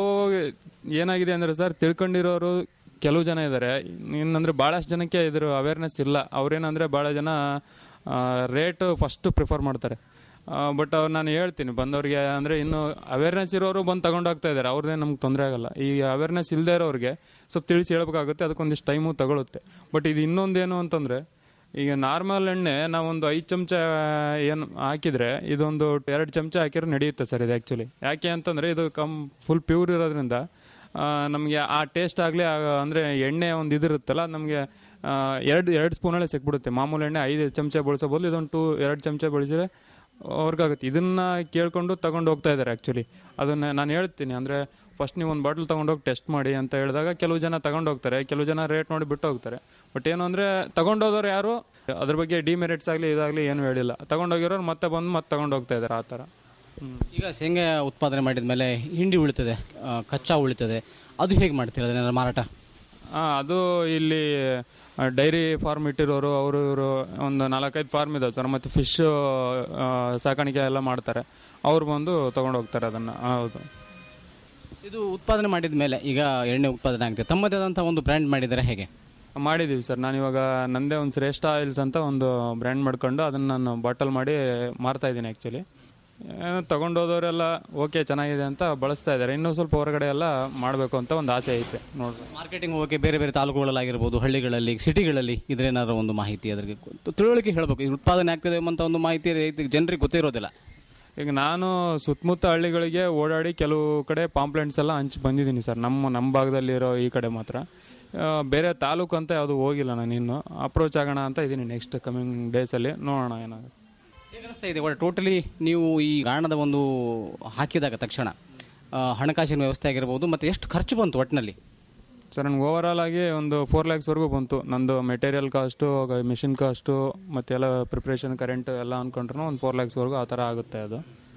Speaker 17: ಏನಾಗಿದೆ ಅಂದರೆ ಸರ್ ತಿಳ್ಕೊಂಡಿರೋರು ಕೆಲವು ಜನ ಇದ್ದಾರೆ ಇನ್ನಂದ್ರೆ ಭಾಳಷ್ಟು ಜನಕ್ಕೆ ಇದ್ರ ಅವೇರ್ನೆಸ್ ಇಲ್ಲ ಅವ್ರೇನಂದರೆ ಭಾಳ ಜನ ರೇಟ್ ಫಸ್ಟ್ ಪ್ರಿಫರ್ ಮಾಡ್ತಾರೆ ಬಟ್ ಅವ್ರು ನಾನು ಹೇಳ್ತೀನಿ ಬಂದವ್ರಿಗೆ ಅಂದರೆ ಇನ್ನು ಅವೇರ್ನೆಸ್ ಇರೋರು ಬಂದು ತಗೊಂಡು ಹೋಗ್ತಾ ಇದ್ದಾರೆ ಅವ್ರದ್ದೇ ನಮ್ಗೆ ತೊಂದರೆ ಆಗಲ್ಲ ಈ ಅವೇರ್ನೆಸ್ ಇಲ್ಲದೆ ಇರೋರಿಗೆ ಸ್ವಲ್ಪ ತಿಳಿಸಿ ಹೇಳ್ಬೇಕಾಗುತ್ತೆ ಅದಕ್ಕೊಂದಿಷ್ಟು ಟೈಮು ತಗೊಳುತ್ತೆ ಬಟ್ ಇದು ಇನ್ನೊಂದೇನು ಅಂತಂದರೆ ಈಗ ನಾರ್ಮಲ್ ಎಣ್ಣೆ ನಾವೊಂದು ಐದು ಚಮಚ ಏನು ಹಾಕಿದರೆ ಇದೊಂದು ಎರಡು ಚಮಚ ಹಾಕಿದ್ರೆ ನಡೆಯುತ್ತೆ ಸರ್ ಇದು ಆ್ಯಕ್ಚುಲಿ ಯಾಕೆ ಅಂತಂದರೆ ಇದು ಕಮ್ ಫುಲ್ ಪ್ಯೂರ್ ಇರೋದ್ರಿಂದ ನಮಗೆ ಆ ಟೇಸ್ಟ್ ಆಗಲಿ ಅಂದರೆ ಎಣ್ಣೆ ಒಂದು ಇದಿರುತ್ತಲ್ಲ ನಮಗೆ ಎರಡು ಎರಡು ಸ್ಪೂನಲ್ಲೇ ಸಿಕ್ಬಿಡುತ್ತೆ ಮಾಮೂಲಿ ಎಣ್ಣೆ ಐದು ಚಮಚ ಬಳಸೋ ಬದಲು ಇದೊಂದು ಟೂ ಎರಡು ಚಮಚ ಬಳಸಿದ್ರೆ ಅವ್ರಿಗಾಗುತ್ತೆ ಇದನ್ನ ಕೇಳ್ಕೊಂಡು ತಗೊಂಡು ಹೋಗ್ತಾ ಇದ್ದಾರೆ ಆ್ಯಕ್ಚುಲಿ ಅದನ್ನ ನಾನು ಹೇಳ್ತೀನಿ ಅಂದರೆ ಫಸ್ಟ್ ನೀವು ಒಂದು ಬಾಟ್ಲ್ ತೊಗೊಂಡೋಗಿ ಟೆಸ್ಟ್ ಮಾಡಿ ಅಂತ ಹೇಳಿದಾಗ ಕೆಲವು ಜನ ತಗೊಂಡು ಹೋಗ್ತಾರೆ ಕೆಲವು ಜನ ರೇಟ್ ನೋಡಿ ಬಿಟ್ಟು ಹೋಗ್ತಾರೆ ಬಟ್ ಏನು ಅಂದರೆ ತಗೊಂಡೋದವ್ರು ಯಾರು ಅದ್ರ ಬಗ್ಗೆ ಡಿಮೆರಿಟ್ಸ್ ಆಗಲಿ ಇದಾಗಲಿ ಏನು ಹೇಳಿಲ್ಲ ತಗೊಂಡೋಗಿರೋರು ಮತ್ತೆ ಬಂದು ಮತ್ತೆ ತಗೊಂಡು ಹೋಗ್ತಾ ಇದ್ದಾರೆ ಆ ಥರ
Speaker 16: ಈಗ ಶೇಂಗಾ ಉತ್ಪಾದನೆ ಮಾಡಿದ ಮೇಲೆ ಹಿಂಡಿ ಉಳಿತದೆ ಆ, ಕಚ್ಚಾ ಉಳಿತದೆ ಅದು ಹೇಗೆ ಮಾಡ್ತೀರಾ ಅದನ್ನೆಲ್ಲ ಮಾರಾಟ
Speaker 17: ಆ, ಅದು ಇಲ್ಲಿ ಡೈರಿ ಫಾರ್ಮ್ ಇಟ್ಟಿರೋರು ಅವರು ಇವರು ಒಂದು ನಾಲ್ಕೈದು ಫಾರ್ಮ್ ಇದಾವೆ ಸರ್ ಮತ್ತು ಫಿಶ್ ಸಾಕಾಣಿಕೆ ಎಲ್ಲ ಮಾಡ್ತಾರೆ ಅವ್ರು ಬಂದು ತೊಗೊಂಡು ಹೋಗ್ತಾರೆ ಅದನ್ನು ಹೌದು
Speaker 16: ಇದು ಉತ್ಪಾದನೆ ಮಾಡಿದ ಮೇಲೆ ಈಗ ಎಣ್ಣೆ ಉತ್ಪಾದನೆ ಆಗುತ್ತೆ ತಮ್ಮದೇ ಆದಂಥ ಒಂದು ಬ್ರ್ಯಾಂಡ್ ಮಾಡಿದರೆ ಹೇಗೆ
Speaker 17: ಮಾಡಿದ್ದೀವಿ ಸರ್ ನಾನು ಇವಾಗ ನಂದೇ ಒಂದು ಶ್ರೇಷ್ಠ ಆಯಿಲ್ಸ್ ಅಂತ ಒಂದು ಬ್ರ್ಯಾಂಡ್ ಮಾಡ್ಕೊಂಡು ಅದನ್ನು ನಾನು ಬಾಟಲ್ ಮಾಡಿ ಮಾರ್ತಾ ಇದ್ದೀನಿ ಆ್ಯಕ್ಚುಲಿ ತಗೊಂಡೋದವರೆಲ್ಲ ಓಕೆ ಚೆನ್ನಾಗಿದೆ ಅಂತ ಬಳಸ್ತಾ ಇದ್ದಾರೆ ಇನ್ನೂ ಸ್ವಲ್ಪ ಹೊರಗಡೆ ಎಲ್ಲ ಮಾಡಬೇಕು ಅಂತ ಒಂದು ಆಸೆ ಐತೆ ನೋಡ್ರಿ
Speaker 16: ಮಾರ್ಕೆಟಿಂಗ್ ಹೋಗೋಕೆ ಬೇರೆ ಬೇರೆ ತಾಲೂಕುಗಳಲ್ಲಾಗಿರ್ಬೋದು ಹಳ್ಳಿಗಳಲ್ಲಿ ಸಿಟಿಗಳಲ್ಲಿ ಇದ್ರೇನಾದ್ರು ಒಂದು ಮಾಹಿತಿ ಅದ್ರಿಗೆ ಗೊತ್ತು- ತಿಳುವಳಿಕೆ ಹೇಳಬೇಕು ಇದು ಉತ್ಪಾದನೆ ಆಗ್ತದೆ ಅಂತ ಒಂದು ಮಾಹಿತಿ ರೈತ- ಜನರಿಗೆ ಗೊತ್ತಿರೋದಿಲ್ಲ
Speaker 17: ಈಗ ನಾನು ಸುತ್ತಮುತ್ತ ಹಳ್ಳಿಗಳಿಗೆ ಓಡಾಡಿ ಕೆಲವು ಕಡೆ ಪಾಂಪ್ಲೆಂಟ್ಸ್ ಎಲ್ಲ ಹಂಚಿ ಬಂದಿದ್ದೀನಿ ಸರ್ ನಮ್ಮ ನಮ್ಮ ಭಾಗದಲ್ಲಿರೋ ಈ ಕಡೆ ಮಾತ್ರ ಆ, ಬೇರೆ ತಾಲೂಕು ಅಂತ ಯಾವುದು ಹೋಗಿಲ್ಲ ನಾನು ಇನ್ನು ಅಪ್ರೋಚ್ ಆಗೋಣ ಅಂತ ಇದ್ದೀನಿ ನೆಕ್ಸ್ಟ್ ಕಮಿಂಗ್ ಡೇಸಲ್ಲಿ ನೋಡೋಣ ಏನಾಗುತ್ತೆ
Speaker 16: ಹೇಗೆ ಅನಿಸ್ತಾ ಇದೆ ಒಳ್ಳೆ ಟೋಟಲಿ ನೀವು ಈ ಗಾಣದ ಒಂದು ಹಾಕಿದಾಗ ತಕ್ಷಣ ಆ, ಹಣಕಾಸಿನ ವ್ಯವಸ್ಥೆ ಆಗಿರ್ಬೋದು ಮತ್ತು ಎಷ್ಟು ಖರ್ಚು ಬಂತು ಒಟ್ಟಿನಲ್ಲಿ
Speaker 17: ಸರ್ ನನಗೆ ಓವರ್ ಆಲ್ ಆಗಿ ಒಂದು ಫೋರ್ ಲ್ಯಾಕ್ಸ್ವರೆಗೂ ಬಂತು ನಂದು ಮೆಟೀರಿಯಲ್ ಕಾಸ್ಟು ಮಿಷಿನ್ ಕಾಸ್ಟು ಮತ್ತು ಎಲ್ಲ ಪ್ರಿಪ್ರೇಷನ್ ಕರೆಂಟ್ ಎಲ್ಲ ಅಂದ್ಕೊಂಡ್ರು ಒಂದು ಫೋರ್ ಲ್ಯಾಕ್ಸ್ವರೆಗೂ ಆ ಥರ ಆಗುತ್ತೆ ಅದು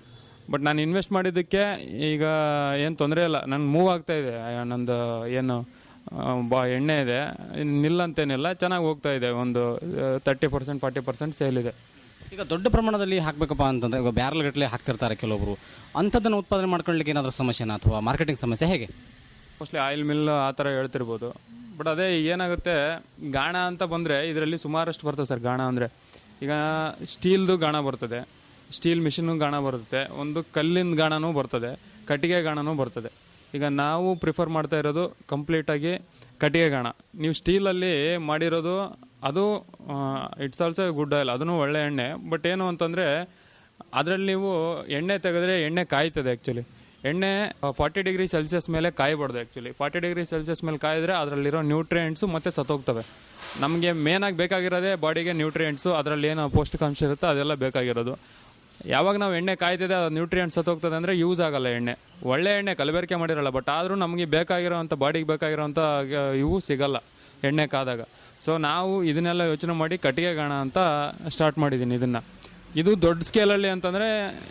Speaker 17: ಬಟ್ ನಾನು ಇನ್ವೆಸ್ಟ್ ಮಾಡಿದ್ದಕ್ಕೆ ಈಗ ಏನು ತೊಂದರೆ ಇಲ್ಲ ನನ್ಗೆ ಮೂವ್ ಆಗ್ತಾ ಇದೆ ಆ, ನಂದು ಏನು ಆ, ಬಾ ಎಣ್ಣೆ ಇದೆ ಇನ್ ನಿಲ್ಲಂತೇನಿಲ್ಲ ಚೆನ್ನಾಗಿ ಹೋಗ್ತಾ ಇದೆ ಒಂದು thirty percent forty percent sale ಇದೆ
Speaker 16: ಈಗ ದೊಡ್ಡ ಪ್ರಮಾಣದಲ್ಲಿ ಹಾಕಬೇಕಪ್ಪ ಅಂತಂದ್ರೆ ಈಗ ಬ್ಯಾರಲ್ ಗಟ್ಟಲೆ ಹಾಕ್ತಿರ್ತಾರೆ ಕೆಲವೊಬ್ರು ಅಂಥದ್ದನ್ನು ಉತ್ಪಾದನೆ ಮಾಡ್ಕೊಳ್ಳಿಕ್ಕೆ ಏನಾದರೂ ಸಮಸ್ಯೆನಾ ಅಥವಾ ಮಾರ್ಕೆಟಿಂಗ್ ಸಮಸ್ಯೆ ಹೇಗೆ
Speaker 17: ಮೋಸ್ಟ್ಲಿ ಆಯಿಲ್ ಮಿಲ್ ಆ ಥರ ಹೇಳ್ತಿರ್ಬೋದು ಬಟ್ ಅದೇ ಏನಾಗುತ್ತೆ ಗಾಣ ಅಂತ ಬಂದರೆ ಇದರಲ್ಲಿ ಸುಮಾರಷ್ಟು ಬರ್ತದೆ ಸರ್ ಗಾಣ ಅಂದರೆ ಈಗ ಸ್ಟೀಲ್ದು ಗಾಣ ಬರ್ತದೆ ಸ್ಟೀಲ್ ಮಿಷಿನ್ನು ಗಾಣ ಬರುತ್ತೆ ಒಂದು ಕಲ್ಲಿನ ಗಾಣನೂ ಬರ್ತದೆ ಕಟ್ಟಿಗೆ ಗಾಣನೂ ಬರ್ತದೆ ಈಗ ನಾವು ಪ್ರಿಫರ್ ಮಾಡ್ತಾ ಇರೋದು ಕಂಪ್ಲೀಟಾಗಿ ಕಟ್ಟಿಗೆ ಗಾಣ ನೀವು ಸ್ಟೀಲಲ್ಲಿ ಮಾಡಿರೋದು ಅದು ಇಟ್ಸ್ ಆಲ್ಸೋ ಗುಡ್ ಆಯಿಲ್ ಅದನ್ನು ಒಳ್ಳೆ ಎಣ್ಣೆ ಬಟ್ ಏನು ಅಂತಂದರೆ ಅದರಲ್ಲಿ ನೀವು ಎಣ್ಣೆ ತೆಗೆದ್ರೆ ಎಣ್ಣೆ ಕಾಯ್ತದೆ ಆ್ಯಕ್ಚುಲಿ ಎಣ್ಣೆ ಫಾರ್ಟಿ ಡಿಗ್ರಿ ಸೆಲ್ಸಿಯಸ್ ಮೇಲೆ ಕಾಯಬಾರ್ದು ಆ್ಯಕ್ಚುಲಿ ಫಾರ್ಟಿ ಡಿಗ್ರಿ ಸೆಲ್ಸಿಯಸ್ ಮೇಲೆ ಕಾಯಿದ್ರೆ ಅದರಲ್ಲಿರೋ ನ್ಯೂಟ್ರಿಯೆಂಟ್ಸು ಮತ್ತೆ ಸತ್ತೋಗ್ತವೆ ನಮಗೆ ಮೇನಾಗಿ ಬೇಕಾಗಿರೋದೇ ಬಾಡಿಗೆ ನ್ಯೂಟ್ರಿಯೆಂಟ್ಸು ಅದರಲ್ಲಿ ಏನು ಪೌಷ್ಟಿಕಾಂಶ ಇರುತ್ತೋ ಅದೆಲ್ಲ ಬೇಕಾಗಿರೋದು ಯಾವಾಗ ನಾವು ಎಣ್ಣೆ ಕಾಯ್ತಿದೆ ಅದು ನ್ಯೂಟ್ರಿಯೆಂಟ್ಸ್ ಸತ್ತೋಗ್ತದೆ ಅಂದರೆ ಯೂಸ್ ಆಗಲ್ಲ ಎಣ್ಣೆ ಒಳ್ಳೆ ಎಣ್ಣೆ ಕಲಬೆರಕೆ ಮಾಡಿರಲ್ಲ ಬಟ್ ಆದರೂ ನಮಗೆ ಬೇಕಾಗಿರೋವಂಥ ಬಾಡಿಗೆ ಬೇಕಾಗಿರೋವಂಥ ಇವು ಸಿಗಲ್ಲ ಎಣ್ಣೆ ಕಾದಾಗ ಸೊ ನಾವು ಇದನ್ನೆಲ್ಲ ಯೋಚನೆ ಮಾಡಿ ಕಟ್ಟಿಗೆ ಗಾಣ ಅಂತ ಸ್ಟಾರ್ಟ್ ಮಾಡಿದ್ದೀನಿ ಇದನ್ನು ಇದು ದೊಡ್ಡ ಸ್ಕೇಲಲ್ಲಿ ಅಂತಂದರೆ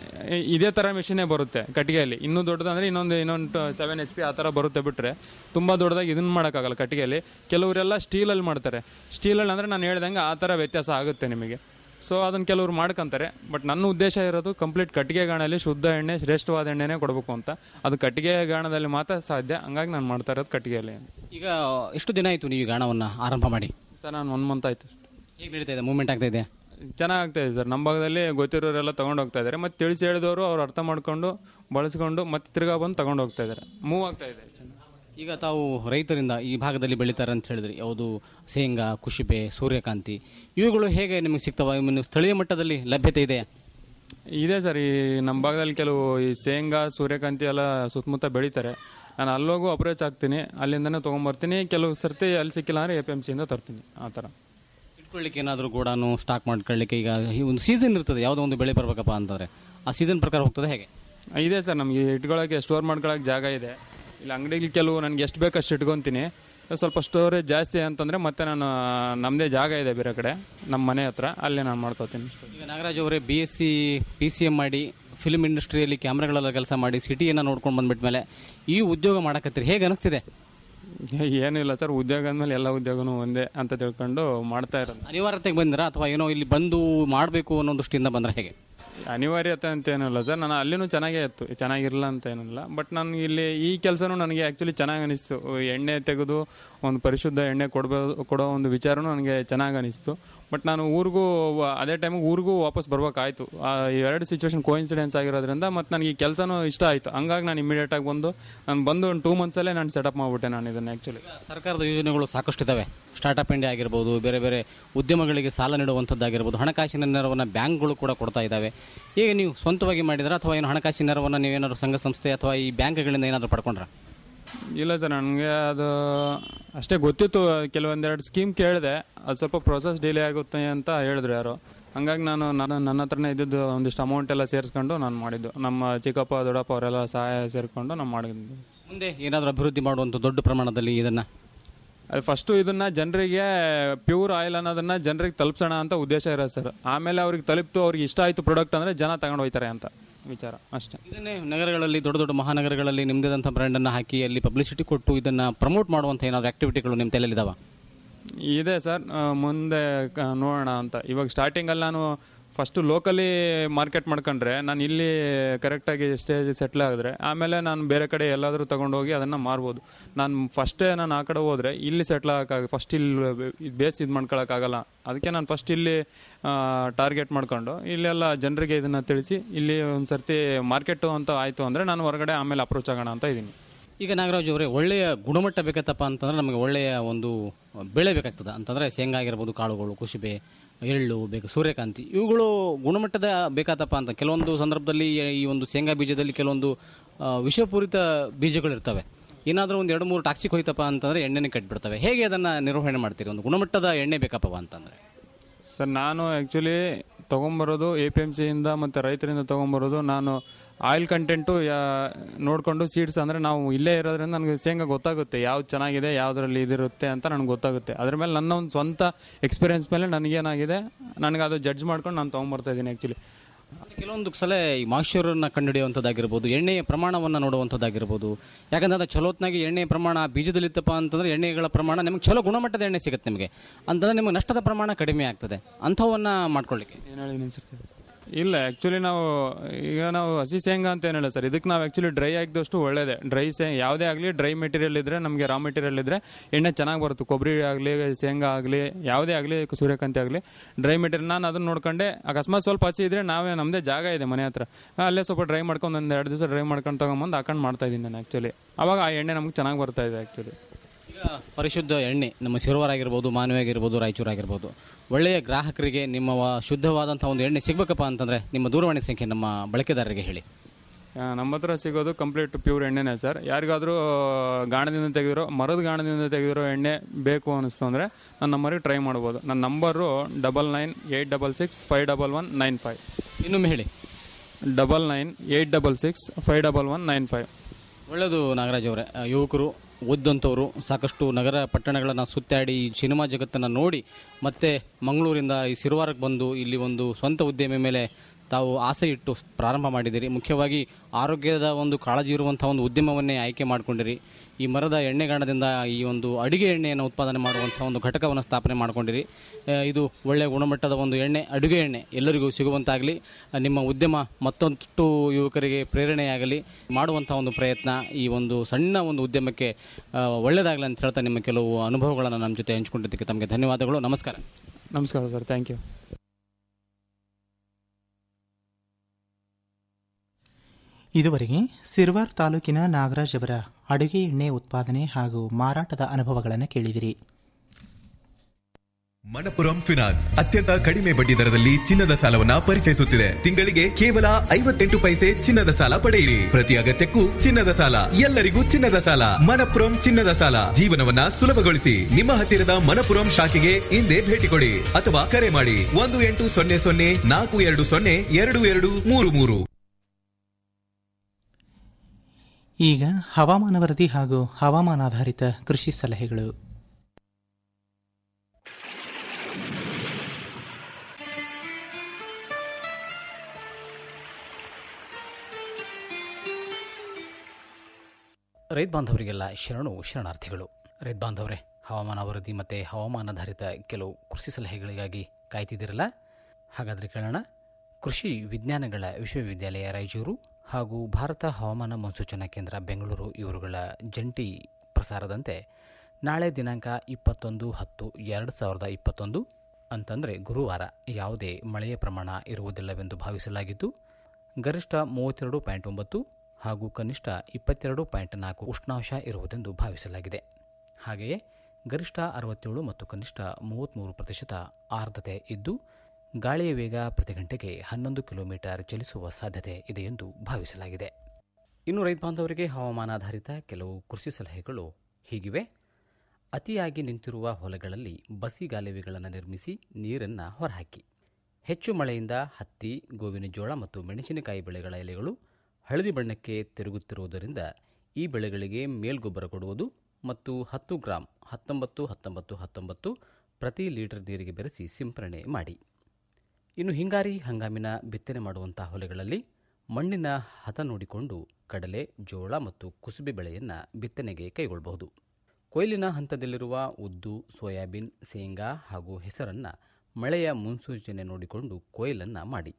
Speaker 17: ಇದೇ ಥರ ಮಿಷಿನೇ ಬರುತ್ತೆ ಕಟ್ಟಿಗೆಯಲ್ಲಿ ಇನ್ನೂ ದೊಡ್ಡದಂದರೆ ಇನ್ನೊಂದು ಇನ್ನೊಂದು ಸೆವೆನ್ ಎಚ್ ಪಿ ಆ ಥರ ಬರುತ್ತೆ ಬಿಟ್ಟರೆ ತುಂಬ ದೊಡ್ಡದಾಗಿ ಇದನ್ನು ಮಾಡೋಕ್ಕಾಗಲ್ಲ ಕಟ್ಟಿಗೆಯಲ್ಲಿ ಕೆಲವರೆಲ್ಲ ಸ್ಟೀಲಲ್ಲಿ ಮಾಡ್ತಾರೆ ಸ್ಟೀಲಲ್ಲಿ ಅಂದರೆ ನಾನು ಹೇಳ್ದಂಗೆ ಆ ಥರ ವ್ಯತ್ಯಾಸ ಆಗುತ್ತೆ ನಿಮಗೆ ಸೊ ಅದನ್ನು ಕೆಲವರು ಮಾಡ್ಕೊಂತಾರೆ ಬಟ್ ನನ್ನ ಉದ್ದೇಶ ಇರೋದು ಕಂಪ್ಲೀಟ್ ಕಟ್ಟಿಗೆ ಗಾಣಲ್ಲಿ ಶುದ್ಧ ಎಣ್ಣೆ ಶ್ರೇಷ್ಠವಾದ ಎಣ್ಣೆನೇ ಕೊಡಬೇಕು ಅಂತ ಅದು ಕಟ್ಟಿಗೆ ಗಾಣದಲ್ಲಿ ಮಾತ್ರ ಸಾಧ್ಯ ಹಂಗಾಗಿ ನಾನು ಮಾಡ್ತಾ ಇರೋದು ಕಟ್ಟಿಗೆಯಲ್ಲಿ
Speaker 16: ಈಗ ಎಷ್ಟು ದಿನ ಆಯಿತು ನೀವು ಈ ಗಾಣವನ್ನು ಆರಂಭ ಮಾಡಿ
Speaker 17: ಸರ್ ನಾನು ಒನ್ ಮಂತ್ ಆಯಿತು
Speaker 16: ಹೇಗೆ ನಡೀತಾ ಇದೆ ಮೂವ್ಮೆಂಟ್ ಆಗ್ತಾ ಇದೆ
Speaker 17: ಚೆನ್ನಾಗಿ ಆಗ್ತಾ ಇದೆ ಸರ್ ನಮ್ಮ ಭಾಗದಲ್ಲಿ ಗೊತ್ತಿರೋರೆಲ್ಲ ತಗೊಂಡು ಹೋಗ್ತಾ ಇದ್ದಾರೆ ಮತ್ತೆ ತಿಳಿಸಿ ಹೇಳಿದವರು ಅವ್ರು ಅರ್ಥ ಮಾಡ್ಕೊಂಡು ಬಳಸ್ಕೊಂಡು ಮತ್ತೆ ತಿರ್ಗಾ ಬಂದು ತಗೊಂಡು ಹೋಗ್ತಾ ಇದ್ದಾರೆ ಮೂವ್ ಆಗ್ತಾ ಇದೆ
Speaker 16: ಈಗ ತಾವು ರೈತರಿಂದ ಈ ಭಾಗದಲ್ಲಿ ಬೆಳೀತಾರೆ ಅಂತ ಹೇಳಿದ್ರಿ ಯಾವುದು ಶೇಂಗಾ ಕುಶಿಬೆ ಸೂರ್ಯಕಾಂತಿ ಇವುಗಳು ಹೇಗೆ ನಿಮಗೆ ಸಿಗ್ತವ ಇನ್ನು ಸ್ಥಳೀಯ ಮಟ್ಟದಲ್ಲಿ ಲಭ್ಯತೆ ಇದೆ
Speaker 17: ಇದೆ ಸರ್ ಈ ನಮ್ಮ ಭಾಗದಲ್ಲಿ ಕೆಲವು ಈ ಶೇಂಗಾ ಸೂರ್ಯಕಾಂತಿ ಎಲ್ಲ ಸುತ್ತಮುತ್ತ ಬೆಳೀತಾರೆ ನಾನು ಅಲ್ಲೋಗು ಅಪ್ರೋಚ್ ಆಗ್ತೀನಿ ಅಲ್ಲಿಂದನೇ ತೊಗೊಂಬರ್ತೀನಿ ಕೆಲವು ಸರ್ತಿ ಅಲ್ಲಿ ಸಿಕ್ಕಿಲ್ಲ ಅಂದರೆ ಎ ಪಿ ಎಮ್ ಸಿಯಿಂದ ತರ್ತೀನಿ ಆ ಥರ
Speaker 16: ಇಟ್ಕೊಳ್ಳಿಕ್ಕೆ ಏನಾದರೂ ಗೋಡಾನು ಸ್ಟಾಕ್ ಮಾಡ್ಕೊಳ್ಳಿಕ್ಕೆ ಈಗ ಈ ಒಂದು ಸೀಸನ್ ಇರ್ತದೆ ಯಾವುದೋ ಒಂದು ಬೆಳೆ ಬರ್ಬೇಕಪ್ಪ ಅಂತಂದ್ರೆ ಆ ಸೀಸನ್ ಪ್ರಕಾರ ಹೋಗ್ತದೆ ಹೇಗೆ
Speaker 17: ಇದೆ ಸರ್ ನಮಗೆ ಇಟ್ಕೊಳ್ಳೋಕೆ ಸ್ಟೋರ್ ಮಾಡ್ಕೊಳ್ಳೋಕೆ ಜಾಗ ಇದೆ ಇಲ್ಲಿ ಅಂಗಡಿಗೆ ಕೆಲವು ನನಗೆ ಎಷ್ಟು ಬೇಕು ಅಷ್ಟು ಇಟ್ಕೊತೀನಿ ಸ್ವಲ್ಪ ಸ್ಟೋರೇಜ್ ಜಾಸ್ತಿ ಅಂತಂದರೆ ಮತ್ತೆ ನಾನು ನಮ್ಮದೇ ಜಾಗ ಇದೆ ಬೇರೆ ಕಡೆ ನಮ್ಮ ಮನೆ ಹತ್ರ ಅಲ್ಲೇ ನಾನು ಮಾಡ್ಕೋತೀನಿ
Speaker 16: ಈಗ ನಾಗರಾಜ್ ಅವರೇ B S C P C M ಮಾಡಿ ಫಿಲ್ಮ್ ಇಂಡಸ್ಟ್ರಿಯಲ್ಲಿ ಕ್ಯಾಮ್ರಾಗಳೆಲ್ಲ ಕೆಲಸ ಮಾಡಿ ಸಿಟಿಯನ್ನು ನೋಡ್ಕೊಂಡು ಬಂದ್ಬಿಟ್ಮೇಲೆ ಈ ಉದ್ಯೋಗ ಮಾಡಕತ್ತೀರಿ ಹೇಗೆ ಅನಿಸ್ತಿದೆ
Speaker 17: ಏನಿಲ್ಲ ಸರ್ ಉದ್ಯೋಗ ಅಂದಮೇಲೆ ಎಲ್ಲ ಉದ್ಯೋಗನೂ ಒಂದೇ ಅಂತ ತಿಳ್ಕೊಂಡು ಮಾಡ್ತಾ ಇರೋದು
Speaker 16: ಅನಿವಾರ್ಯತೆಗೆ ಬಂದಿರಾ ಅಥವಾ ಏನೋ ಇಲ್ಲಿ ಬಂದು ಮಾಡಬೇಕು ಅನ್ನೋ ದೃಷ್ಟಿಯಿಂದ ಬಂದ್ರೆ ಹೇಗೆ
Speaker 17: ಅನಿವಾರ್ಯತೆ ಅಂತ ಏನಿಲ್ಲ ಸರ್ ನಾನು ಅಲ್ಲಿನೂ ಚೆನ್ನಾಗೇ ಇತ್ತು ಚೆನ್ನಾಗಿರಲ್ಲ ಅಂತ ಏನಿಲ್ಲ ಬಟ್ ನಾನು ಇಲ್ಲಿ ಈ ಕೆಲಸನೂ ನನಗೆ ಆ್ಯಕ್ಚುಲಿ ಚೆನ್ನಾಗಿ ಅನಿಸ್ತು ಎಣ್ಣೆ ತೆಗೆದು ಒಂದು ಪರಿಶುದ್ಧ ಎಣ್ಣೆ ಕೊಡ್ಬೋದು ಕೊಡೋ ಒಂದು ವಿಚಾರನೂ ನನಗೆ ಚೆನ್ನಾಗಿ ಅನಿಸ್ತು ಬಟ್ ನಾನು ಊರಿಗೂ ವ- ಅದೇ ಟೈಮಿಗೆ ಊರಿಗೂ ವಾಪಸ್ ಬರ್ಬೇಕಾಯ್ತು ಆ ಎರಡು ಸಿಚುವೇಶನ್ ಕೋಇನ್ಸಿಡೆನ್ಸ್ ಆಗಿರೋದ್ರಿಂದ ಮತ್ತು ನನಗೆ ಈ ಕೆಲಸನೂ ಇಷ್ಟ ಆಯಿತು ಹಂಗಾಗಿ ನಾನು ಇಮಿಡಿಯೇಟಾಗಿ ಬಂದು ನಾನು ಬಂದು ಒಂದು ಟೂ ಮಂತ್ಸಲ್ಲೇ ನಾನು ಸೆಟಪ್ ಮಾಡಿಬಿಟ್ಟೆ ನಾನು ಇದನ್ನು ಆ್ಯಕ್ಚುಲಿ
Speaker 16: ಸರ್ಕಾರದ ಯೋಜನೆಗಳು ಸಾಕಷ್ಟು ಇದ್ದಾವೆ ಸ್ಟಾರ್ಟಪ್ ಇಂಡಿಯಾ ಆಗಿರ್ಬೋದು ಬೇರೆ ಬೇರೆ ಉದ್ಯಮಗಳಿಗೆ ಸಾಲ ನೀಡುವಂಥದ್ದಾಗಿರ್ಬೋದು ಹಣಕಾಸಿನ ನೆರವನ್ನು ಬ್ಯಾಂಕ್ಗಳು ಕೂಡ ಕೊಡ್ತಾ ಇದ್ದಾವೆ ಈಗ ನೀವು ಸ್ವಂತವಾಗಿ ಮಾಡಿದ್ರೆ ಅಥವಾ ಏನು ಹಣಕಾಸಿನ ನೆರವನ್ನು ನೀವೇನಾದ್ರು ಸಂಘ ಸಂಸ್ಥೆ ಅಥವಾ ಈ ಬ್ಯಾಂಕ್ಗಳಿಂದ ಏನಾದರೂ ಪಡ್ಕೊಂಡ್ರ
Speaker 17: ಇಲ್ಲ ಸರ್ ನನಗೆ ಅದು ಅಷ್ಟೇ ಗೊತ್ತಿತ್ತು ಕೆಲವೊಂದೆರಡು ಸ್ಕೀಮ್ ಕೇಳಿದೆ ಅದು ಸ್ವಲ್ಪ ಪ್ರೊಸೆಸ್ ಡಿಲೇ ಆಗುತ್ತೆ ಅಂತ ಹೇಳಿದ್ರು ಯಾರು ಹಂಗಾಗಿ ನಾನು ನಾನು ನನ್ನ ಹತ್ರನೇ ಇದ್ದಿದ್ದು ಒಂದಿಷ್ಟು ಅಮೌಂಟ್ ಎಲ್ಲ ಸೇರಿಸ್ಕೊಂಡು ನಾನು ಮಾಡಿದ್ದು ನಮ್ಮ ಚಿಕ್ಕಪ್ಪ ದೊಡ್ಡಪ್ಪ ಅವರೆಲ್ಲ ಸಹಾಯ ಸೇರಿಕೊಂಡು ನಾನು ಮಾಡಿದ್ದು
Speaker 16: ಮುಂದೆ ಏನಾದರೂ ಅಭಿವೃದ್ಧಿ ಮಾಡುವಂಥ ದೊಡ್ಡ ಪ್ರಮಾಣದಲ್ಲಿ ಇದನ್ನು
Speaker 17: ಅದು ಫಸ್ಟು ಇದನ್ನ ಜನರಿಗೆ ಪ್ಯೂರ್ ಆಯಿಲ್ ಅನ್ನೋದನ್ನ ಜನರಿಗೆ ತಲುಪಿಸೋಣ ಅಂತ ಉದ್ದೇಶ ಇರೋದು ಸರ್ ಆಮೇಲೆ ಅವ್ರಿಗೆ ತಲುಪ್ತು ಅವ್ರಿಗೆ ಇಷ್ಟ ಆಯಿತು ಪ್ರಾಡಕ್ಟ್ ಅಂದರೆ ಜನ ತಗೊಂಡು ಹೋಗ್ತಾರೆ ಅಂತ ವಿಚಾರ ಅಷ್ಟೇ
Speaker 16: ಇದನ್ನೇ ನಗರಗಳಲ್ಲಿ ದೊಡ್ಡ ದೊಡ್ಡ ಮಹಾನಗರಗಳಲ್ಲಿ ನಿಮ್ಮದಂಥ ಬ್ರ್ಯಾಂಡನ್ನು ಹಾಕಿ ಅಲ್ಲಿ ಪಬ್ಲಿಸಿಟಿ ಕೊಟ್ಟು ಇದನ್ನು ಪ್ರಮೋಟ್ ಮಾಡುವಂಥ ಏನಾದರೂ ಆಕ್ಟಿವಿಟಿಗಳು ನಿಮ್ಮ ತಲೆಯಲ್ಲಿದ್ದಾವೆ
Speaker 17: ಇದೆ ಸರ್ ಆ, ಮುಂದೆ ಕ- ನೋಡೋಣ ಅಂತ ಇವಾಗ ಸ್ಟಾರ್ಟಿಂಗಲ್ಲಿ ನಾನು ಫಸ್ಟು ಲೋಕಲಿ ಮಾರ್ಕೆಟ್ ಮಾಡ್ಕೊಂಡ್ರೆ ನಾನು ಇಲ್ಲಿ ಕರೆಕ್ಟಾಗಿ ಸ್ಟೇಜ್ ಸೆಟ್ಲ್ ಆಗಿದ್ರೆ ಆಮೇಲೆ ನಾನು ಬೇರೆ ಕಡೆ ಎಲ್ಲಾದರೂ ತಗೊಂಡೋಗಿ ಅದನ್ನು ಮಾರ್ಬೋದು ನಾನು ಫಸ್ಟೇ ನಾನು ಆ ಕಡೆ ಹೋದರೆ ಇಲ್ಲಿ ಸೆಟ್ಲ್ ಆಗೋಕ್ಕಾಗ ಫಸ್ಟ್ ಇಲ್ಲಿ ಬೇಸ್ ಇದು ಮಾಡ್ಕೊಳಕ್ಕಾಗಲ್ಲ ಅದಕ್ಕೆ ನಾನು ಫಸ್ಟ್ ಇಲ್ಲಿ ಟಾರ್ಗೆಟ್ ಮಾಡ್ಕೊಂಡು ಇಲ್ಲೆಲ್ಲ ಜನರಿಗೆ ಇದನ್ನು ತಿಳಿಸಿ ಇಲ್ಲಿ ಒಂದು ಸರ್ತಿ ಮಾರ್ಕೆಟು ಅಂತ ಆಯಿತು ಅಂದರೆ ನಾನು ಹೊರಗಡೆ ಆಮೇಲೆ ಅಪ್ರೋಚ್ ಆಗೋಣ ಅಂತ ಇದ್ದೀನಿ
Speaker 16: ಈಗ ನಾಗರಾಜ್ ಅವರೇ ಒಳ್ಳೆಯ ಗುಣಮಟ್ಟ ಬೇಕತ್ತಪ್ಪ ಅಂತಂದ್ರೆ ನಮಗೆ ಒಳ್ಳೆಯ ಒಂದು ಬೆಳೆ ಬೇಕಾಗ್ತದೆ ಅಂತಂದರೆ ಶೇಂಗಾ ಆಗಿರ್ಬೋದು ಕಾಳುಗಳು ಕುಶಿಬೆ ಎಳ್ಳು ಬೇಕು ಸೂರ್ಯಕಾಂತಿ ಇವುಗಳು ಗುಣಮಟ್ಟದ ಬೇಕಾತಪ್ಪ ಅಂತ ಕೆಲವೊಂದು ಸಂದರ್ಭದಲ್ಲಿ ಈ ಒಂದು ಶೇಂಗಾ ಬೀಜದಲ್ಲಿ ಕೆಲವೊಂದು ಆ, ವಿಷಪೂರಿತ ಬೀಜಗಳಿರ್ತವೆ ಏನಾದರೂ ಒಂದು ಎರಡು ಮೂರು ಟಾಕ್ಸಿಕ್ ಹೋಯ್ತಪ್ಪ ಅಂತಂದರೆ ಎಣ್ಣೆನೇ ಕಟ್ಬಿಡ್ತವೆ ಹೇಗೆ ಅದನ್ನು ನಿರ್ವಹಣೆ ಮಾಡ್ತೀರಿ ಒಂದು ಗುಣಮಟ್ಟದ ಎಣ್ಣೆ ಬೇಕಪ್ಪ ಅಂತಂದರೆ
Speaker 17: ಸರ್ ನಾನು ಆ್ಯಕ್ಚುಲಿ ತೊಗೊಂಬರೋದು ಎ ಪಿ ಎಮ್ ಸಿಯಿಂದ ಮತ್ತು ರೈತರಿಂದ ತೊಗೊಂಬರೋದು ನಾನು ಆಯಿಲ್ ಕಂಟೆಂಟು ನೋಡಿಕೊಂಡು ಸೀಡ್ಸ್ ಅಂದರೆ ನಾವು ಇಲ್ಲೇ ಇರೋದ್ರಿಂದ ನನಗೆ ಶೇಂಗಾ ಗೊತ್ತಾಗುತ್ತೆ ಯಾವ್ದು ಚೆನ್ನಾಗಿದೆ ಯಾವುದರಲ್ಲಿ ಇದಿರುತ್ತೆ ಅಂತ ನನಗೆ ಗೊತ್ತಾಗುತ್ತೆ ಅದ್ರ ಮೇಲೆ ನನ್ನ ಒಂದು ಸ್ವಂತ ಎಕ್ಸ್ಪೀರಿಯನ್ಸ್ ಮೇಲೆ ನನಗೇನಾಗಿದೆ ನನಗೆ ಅದು ಜಡ್ಜ್ ಮಾಡ್ಕೊಂಡು ನಾನು ತೊಗೊಂಬರ್ತಾ ಇದ್ದೀನಿ ಆ್ಯಕ್ಚುಲಿ
Speaker 16: ಕೆಲವೊಂದು ಸಲ ಈ ಮಾಯಿಶ್ಚರನ್ನು ಕಂಡುಹಿಡಿಯುವಂಥದ್ದಾಗಿರ್ಬೋದು ಎಣ್ಣೆಯ ಪ್ರಮಾಣವನ್ನು ನೋಡುವಂಥದ್ದಾಗಿರ್ಬೋದು ಯಾಕಂದ್ರೆ ಚಲೋತ್ನಾಗಿ ಎಣ್ಣೆಯ ಪ್ರಮಾಣ ಬೀಜದಲ್ಲಿತ್ತಪ್ಪ ಅಂತಂದ್ರೆ ಎಣ್ಣೆಗಳ ಪ್ರಮಾಣ ನಿಮಗೆ ಚಲೋ ಗುಣಮಟ್ಟದ ಎಣ್ಣೆ ಸಿಗುತ್ತೆ ನಿಮಗೆ ಅಂತಂದ್ರೆ ನಿಮಗೆ ನಷ್ಟದ ಪ್ರಮಾಣ ಕಡಿಮೆ ಆಗ್ತದೆ ಅಂಥವನ್ನ ಮಾಡ್ಕೊಳ್ಳಿಕ್ಕೆ
Speaker 17: ಏನು ಹೇಳಿ ಇನ್ನೊಂದ್ಸರ್ತಿ ಇಲ್ಲ ಆ್ಯಕ್ಚುಲಿ ನಾವು ಈಗ ನಾವು ಹಸಿ ಶೇಂಗಾ ಅಂತ ಏನಿಲ್ಲ ಸರ್ ಇದಕ್ಕೆ ನಾವು ಆ್ಯಕ್ಚುಲಿ ಡ್ರೈ ಆಗಿದಷ್ಟು ಒಳ್ಳೇದೇ ಡ್ರೈ ಸೇ ಯಾವುದೇ ಆಗಲಿ ಡ್ರೈ ಮೆಟೀರಿಯಲ್ ಇದ್ದರೆ ನಮಗೆ ರಾ ಮೆಟೀರಿಯಲ್ ಇದ್ದರೆ ಎಣ್ಣೆ ಚೆನ್ನಾಗಿ ಬರುತ್ತೆ ಕೊಬ್ಬರಿ ಆಗಲಿ ಶೇಂಗಾ ಆಗಲಿ ಯಾವುದೇ ಆಗಲಿ ಸೂರ್ಯಕಾಂತಿ ಆಗಲಿ ಡ್ರೈ ಮೆಟೀರಿಯಲ್ ನಾನು ಅದನ್ನ ನೋಡ್ಕೊಂಡೆ ಅಕಸ್ಮಾತ್ ಸ್ವಲ್ಪ ಹಸಿ ಇದ್ರೆ ನಾವೇ ನಮ್ಮದೇ ಜಾಗ ಇದೆ ಮನೆ ಹತ್ರ ಆ, ಅಲ್ಲೇ ಸ್ವಲ್ಪ ಡ್ರೈ ಮಾಡ್ಕೊಂಡು ಒಂದು ಎರಡು ದಿವಸ ಡ್ರೈ ಮಾಡ್ಕೊಂಡು ತಗೊಂಬಂದು ಹಾಕೊಂಡು ಮಾಡ್ತಾ ಇದ್ದೀನಿ ನಾನು ಆ್ಯಕ್ಚುಲಿ ಅವಾಗ ಆ ಎಣ್ಣೆ ನಮ್ಗೆ ಚೆನ್ನಾಗಿ ಬರ್ತಾ ಇದೆ ಆ್ಯಕ್ಚುಲಿ
Speaker 16: ಈಗ ಪರಿಶುದ್ಧ ಎಣ್ಣೆ ನಮ್ಮ ಸಿರುವಾರ ಆಗಿರ್ಬೋದು ಮಾನವಿ ಆಗಿರ್ಬೋದು ರಾಯಚೂರು ಆಗಿರ್ಬೋದು ಒಳ್ಳೆಯ ಗ್ರಾಹಕರಿಗೆ ನಿಮ್ಮ ವ- ಶುದ್ಧವಾದಂಥ ಒಂದು ಎಣ್ಣೆ ಸಿಗ್ಬೇಕಪ್ಪ ಅಂತಂದ್ರೆ ನಿಮ್ಮ ದೂರವಾಣಿ ಸಂಖ್ಯೆ ನಮ್ಮ ಬಳಕೆದಾರರಿಗೆ ಹೇಳಿ
Speaker 17: ಆ, ನಮ್ಮ ಹತ್ರ ಸಿಗೋದು ಕಂಪ್ಲೀಟ್ ಪ್ಯೂರ್ ಎಣ್ಣೆನೇ ಸರ್ ಯಾರಿಗಾದರೂ ಗಾಣದಿಂದ ತೆಗೆದಿರೋ ಮರದ ಗಾಣದಿಂದ ತೆಗೆದಿರೋ ಎಣ್ಣೆ ಬೇಕು ಅನಿಸ್ತು ಅಂದರೆ ನನ್ನ ನಂಬರಿಗೆ ಟ್ರೈ ಮಾಡ್ಬೋದು ನನ್ನ number double nine eight double six five double one nine five
Speaker 16: ಇನ್ನೊಮ್ಮೆ ಹೇಳಿ
Speaker 17: double nine eight double six five double one nine five
Speaker 16: ಒಳ್ಳೆಯದು ನಾಗರಾಜ್ ಅವರೇ ಆ, ಯುವಕರು ಓದ್ದಂಥವ್ರು ಸಾಕಷ್ಟು ನಗರ ಪಟ್ಟಣಗಳನ್ನು ಸುತ್ತಾಡಿ ಈ ಸಿನಿಮಾ ಜಗತ್ತನ್ನು ನೋಡಿ ಮತ್ತೆ ಮಂಗಳೂರಿಂದ ಈ ಸಿರುವಾರಕ್ಕೆ ಬಂದು ಇಲ್ಲಿ ಒಂದು ಸ್ವಂತ ಉದ್ಯಮ ಮೇಲೆ ತಾವು ಆಸೆ ಇಟ್ಟು ಸ್- ಪ್ರಾರಂಭ ಮಾಡಿದಿರಿ ಮುಖ್ಯವಾಗಿ ಆರೋಗ್ಯದ ಒಂದು ಕಾಳಜಿ ಇರುವಂಥ ಒಂದು ಉದ್ಯಮವನ್ನೇ ಆಯ್ಕೆ ಮಾಡಿಕೊಂಡಿರಿ ಈ ಮರದ ಎಣ್ಣೆಗಾಣದಿಂದ ಈ ಒಂದು ಅಡಿಗೆ ಎಣ್ಣೆಯನ್ನು ಉತ್ಪಾದನೆ ಮಾಡುವಂಥ ಒಂದು ಘಟಕವನ್ನು ಸ್ಥಾಪನೆ ಮಾಡ್ಕೊಂಡಿರಿ ಆ, ಇದು ಒಳ್ಳೆಯ ಗುಣಮಟ್ಟದ ಒಂದು ಎಣ್ಣೆ ಅಡುಗೆ ಎಣ್ಣೆ ಎಲ್ಲರಿಗೂ ಸಿಗುವಂತಾಗಲಿ ನಿಮ್ಮ ಉದ್ಯಮ ಮತ್ತೊಂದು ಯುವಕರಿಗೆ ಪ್ರೇರಣೆಯಾಗಲಿ ಮಾಡುವಂಥ ಒಂದು ಪ್ರಯತ್ನ ಈ ಒಂದು ಸಣ್ಣ ಒಂದು ಉದ್ಯಮಕ್ಕೆ ಆ, ಒಳ್ಳೆಯದಾಗಲಿ ಅಂತ ಹೇಳ್ತಾ ನಿಮ್ಮ ಕೆಲವು ಅನುಭವಗಳನ್ನು ನಮ್ಮ ಜೊತೆ ಹಂಚಿಕೊಂಡಿದ್ದಕ್ಕೆ ತಮಗೆ ಧನ್ಯವಾದಗಳು ನಮಸ್ಕಾರ
Speaker 17: ನಮಸ್ಕಾರ ಸರ್ ಥ್ಯಾಂಕ್ ಯು
Speaker 6: ಇದುವರೆಗೆ ಸಿರ್ವಾರ್ ತಾಲೂಕಿನ ನಾಗರಾಜ್ ಅವರ ಅಡುಗೆ ಎಣ್ಣೆ ಉತ್ಪಾದನೆ ಹಾಗೂ ಮಾರಾಟದ ಅನುಭವಗಳನ್ನು ಕೇಳಿದಿರಿ
Speaker 18: ಮಣಪುರಂ ಫಿನಾನ್ಸ್ ಅತ್ಯಂತ ಕಡಿಮೆ ಬಡ್ಡಿ ದರದಲ್ಲಿ ಚಿನ್ನದ ಸಾಲವನ್ನ ಪರಿಚಯಿಸುತ್ತಿದೆ ತಿಂಗಳಿಗೆ ಕೇವಲ ಐವತ್ತೆಂಟು ಪೈಸೆ ಚಿನ್ನದ ಸಾಲ ಪಡೆಯಿರಿ ಪ್ರತಿ ಅಗತ್ಯಕ್ಕೂ ಚಿನ್ನದ ಸಾಲ ಎಲ್ಲರಿಗೂ ಚಿನ್ನದ ಸಾಲ ಮಣಪುರಂ ಚಿನ್ನದ ಸಾಲ ಜೀವನವನ್ನ ಸುಲಭಗೊಳಿಸಿ ನಿಮ್ಮ ಹತ್ತಿರದ ಮಣಪುರಂ ಶಾಖೆಗೆ ಇಂದೇ ಭೇಟಿ ಕೊಡಿ ಅಥವಾ ಕರೆ ಮಾಡಿ ಒಂದು ಎಂಟು ಸೊನ್ನೆ ಸೊನ್ನೆ ನಾಲ್ಕು ಎರಡು ಸೊನ್ನೆ ಎರಡು ಎರಡು ಮೂರು ಮೂರು
Speaker 6: ಈಗ ಹವಾಮಾನ ವರದಿ ಹಾಗೂ ಹವಾಮಾನಾಧಾರಿತ ಕೃಷಿ ಸಲಹೆಗಳು
Speaker 16: ರೈತ ಬಾಂಧವರಿಗೆಲ್ಲ ಶರಣು ಶರಣಾರ್ಥಿಗಳು ರೈತ ಬಾಂಧವರೇ ಹವಾಮಾನ ವರದಿ ಮತ್ತು ಹವಾಮಾನಾಧಾರಿತ ಕೆಲವು ಕೃಷಿ ಸಲಹೆಗಳಿಗಾಗಿ ಕಾಯ್ತಿದ್ದೀರಲ್ಲ ಹಾಗಾದರೆ ಕೇಳೋಣ ಕೃಷಿ ವಿಜ್ಞಾನಗಳ ವಿಶ್ವವಿದ್ಯಾಲಯ ರಾಯಚೂರು ಹಾಗೂ ಭಾರತ ಹವಾಮಾನ ಮುನ್ಸೂಚನಾ ಕೇಂದ್ರ ಬೆಂಗಳೂರು ಇವರುಗಳ ಜಂಟಿ ಪ್ರಸಾರದಂತೆ ನಾಳೆ ದಿನಾಂಕ ಇಪ್ಪತ್ತೊಂದು ಹತ್ತು ಎರಡು ಸಾವಿರದ ಇಪ್ಪತ್ತೊಂದು ಅಂತಂದರೆ ಗುರುವಾರ ಯಾವುದೇ ಮಳೆಯ ಪ್ರಮಾಣ ಇರುವುದಿಲ್ಲವೆಂದು ಭಾವಿಸಲಾಗಿದ್ದು ಗರಿಷ್ಠ ಮೂವತ್ತೆರಡು ಪಾಯಿಂಟ್ ಒಂಬತ್ತು ಹಾಗೂ ಕನಿಷ್ಠ ಇಪ್ಪತ್ತೆರಡು ಪಾಯಿಂಟ್ ನಾಲ್ಕು ಉಷ್ಣಾಂಶ ಇರುವುದೆಂದು ಭಾವಿಸಲಾಗಿದೆ ಹಾಗೆಯೇ ಗರಿಷ್ಠ ಅರವತ್ತೇಳು ಮತ್ತು ಕನಿಷ್ಠ ಮೂವತ್ತ್ಮೂರು ಪ್ರತಿಶತ ಆರ್ದ್ರತೆ ಇದ್ದು ಗಾಳಿಯ ವೇಗ ಪ್ರತಿ ಗಂಟೆಗೆ ಹನ್ನೊಂದು ಕಿಲೋಮೀಟರ್ ಚಲಿಸುವ ಸಾಧ್ಯತೆ ಇದೆ ಎಂದು ಭಾವಿಸಲಾಗಿದೆ ಇನ್ನು ರೈತ ಬಾಂಧವರಿಗೆ ಹವಾಮಾನಾಧಾರಿತ ಕೆಲವು ಕೃಷಿ ಸಲಹೆಗಳು ಹೀಗಿವೆ ಅತಿಯಾಗಿ ನಿಂತಿರುವ ಹೊಲಗಳಲ್ಲಿ ಬಸಿಗಾಲುವೆಗಳನ್ನು ನಿರ್ಮಿಸಿ ನೀರನ್ನು ಹೊರಹಾಕಿ ಹೆಚ್ಚು ಮಳೆಯಿಂದ ಹತ್ತಿ ಗೋವಿನ ಜೋಳ ಮತ್ತು ಮೆಣಸಿನಕಾಯಿ ಬೆಳೆಗಳ ಎಲೆಗಳು ಹಳದಿ ಬಣ್ಣಕ್ಕೆ ತಿರುಗುತ್ತಿರುವುದರಿಂದ ಈ ಬೆಳೆಗಳಿಗೆ ಮೇಲ್ಗೊಬ್ಬರ ಕೊಡುವುದು ಮತ್ತು ಹತ್ತು ಗ್ರಾಂ ಹತ್ತೊಂಬತ್ತು ಹತ್ತೊಂಬತ್ತು ಹತ್ತೊಂಬತ್ತು ಪ್ರತಿ ಲೀಟರ್ ನೀರಿಗೆ ಬೆರೆಸಿ ಸಿಂಪರಣೆ ಮಾಡಿ ಇನ್ನು ಹಿಂಗಾರಿ ಹಂಗಾಮಿನ ಬಿತ್ತನೆ ಮಾಡುವಂತಹ ಹೊಲೆಗಳಲ್ಲಿ ಮಣ್ಣಿನ ಹದ ನೋಡಿಕೊಂಡು ಕಡಲೆ ಜೋಳ ಮತ್ತು ಕುಸುಬೆ ಬೆಳೆಯನ್ನು ಬಿತ್ತನೆಗೆ ಕೈಗೊಳ್ಳಬಹುದು ಕೊಯ್ಲಿನ ಹಂತದಲ್ಲಿರುವ ಉದ್ದು ಸೋಯಾಬೀನ್ ಶೇಂಗಾ ಹಾಗೂ ಹೆಸರನ್ನು ಮಳೆಯ ಮುನ್ಸೂಚನೆ ನೋಡಿಕೊಂಡು ಕೊಯ್ಲನ್ನು ಮಾಡಿ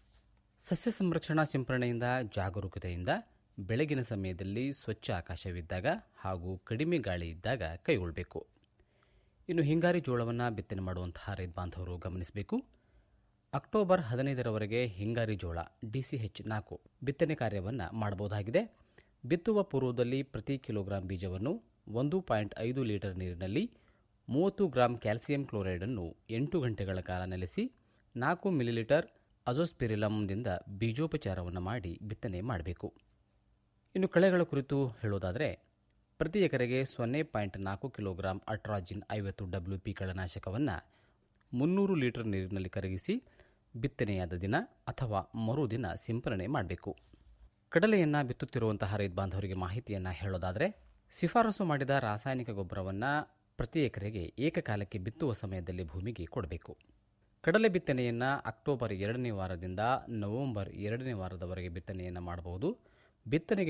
Speaker 16: ಸಸ್ಯ ಸಂರಕ್ಷಣಾ ಸಿಂಪರಣೆಯಿಂದ ಜಾಗರೂಕತೆಯಿಂದ ಬೆಳಗಿನ ಸಮಯದಲ್ಲಿ ಸ್ವಚ್ಛ ಆಕಾಶವಿದ್ದಾಗ ಹಾಗೂ ಕಡಿಮೆ ಗಾಳಿ ಇದ್ದಾಗ ಕೈಗೊಳ್ಳಬೇಕು ಇನ್ನು ಹಿಂಗಾರಿ ಜೋಳವನ್ನು ಬಿತ್ತನೆ ಮಾಡುವಂತಹ ರೈತ ಬಾಂಧವರು ಗಮನಿಸಬೇಕು ಅಕ್ಟೋಬರ್ ಹದಿನೈದರವರೆಗೆ ಹಿಂಗಾರಿ ಜೋಳ ಡಿಸಿಎಚ್ ನಾಲ್ಕು ಬಿತ್ತನೆ ಕಾರ್ಯವನ್ನು ಮಾಡಬಹುದಾಗಿದೆ ಬಿತ್ತುವ ಪೂರ್ವದಲ್ಲಿ ಪ್ರತಿ ಕಿಲೋಗ್ರಾಂ ಬೀಜವನ್ನು ಒಂದು ಪಾಯಿಂಟ್ ಐದು ಲೀಟರ್ ನೀರಿನಲ್ಲಿ ಮೂವತ್ತು ಗ್ರಾಂ ಕ್ಯಾಲ್ಸಿಯಂ ಕ್ಲೋರೈಡನ್ನು ಎಂಟು ಗಂಟೆಗಳ ಕಾಲ ನೆಲೆಸಿ ನಾಲ್ಕು ಮಿಲಿಲೀಟರ್ ಅಜೋಸ್ಪಿರಿಲಮ್ದಿಂದ ಬೀಜೋಪಚಾರವನ್ನು ಮಾಡಿ ಬಿತ್ತನೆ ಮಾಡಬೇಕು ಇನ್ನು ಕಳೆಗಳ ಕುರಿತು ಹೇಳೋದಾದರೆ ಪ್ರತಿ ಎಕರೆಗೆ ಸೊನ್ನೆ ಪಾಯಿಂಟ್ ನಾಲ್ಕು ಕಿಲೋಗ್ರಾಂ ಅಟ್ರಾಜಿನ್ ಐವತ್ತು ಡಬ್ಲ್ಯೂ ಪಿ ಕಳೆನಾಶಕವನ್ನು ಮುನ್ನೂರು ಲೀಟರ್ ನೀರಿನಲ್ಲಿ ಕರಗಿಸಿ ಬಿತ್ತನೆಯಾದ ದಿನ ಅಥವಾ ಮರುದಿನ ಸಿಂಪರಣೆ ಮಾಡಬೇಕು ಕಡಲೆಯನ್ನು ಬಿತ್ತುತ್ತಿರುವಂತಹ ರೈತ ಬಾಂಧವರಿಗೆ ಮಾಹಿತಿಯನ್ನು ಹೇಳೋದಾದರೆ ಶಿಫಾರಸು ಮಾಡಿದ ರಾಸಾಯನಿಕ ಗೊಬ್ಬರವನ್ನು ಪ್ರತಿ ಎಕರೆಗೆ ಏಕಕಾಲಕ್ಕೆ ಬಿತ್ತುವ ಸಮಯದಲ್ಲಿ ಭೂಮಿಗೆ ಕೊಡಬೇಕು ಕಡಲೆ ಬಿತ್ತನೆಯನ್ನು ಅಕ್ಟೋಬರ್ ಎರಡನೇ ವಾರದಿಂದ ನವೆಂಬರ್ ಎರಡನೇ ವಾರದವರೆಗೆ ಬಿತ್ತನೆಯನ್ನು ಮಾಡಬಹುದು ಬಿತ್ತನೆಗೆ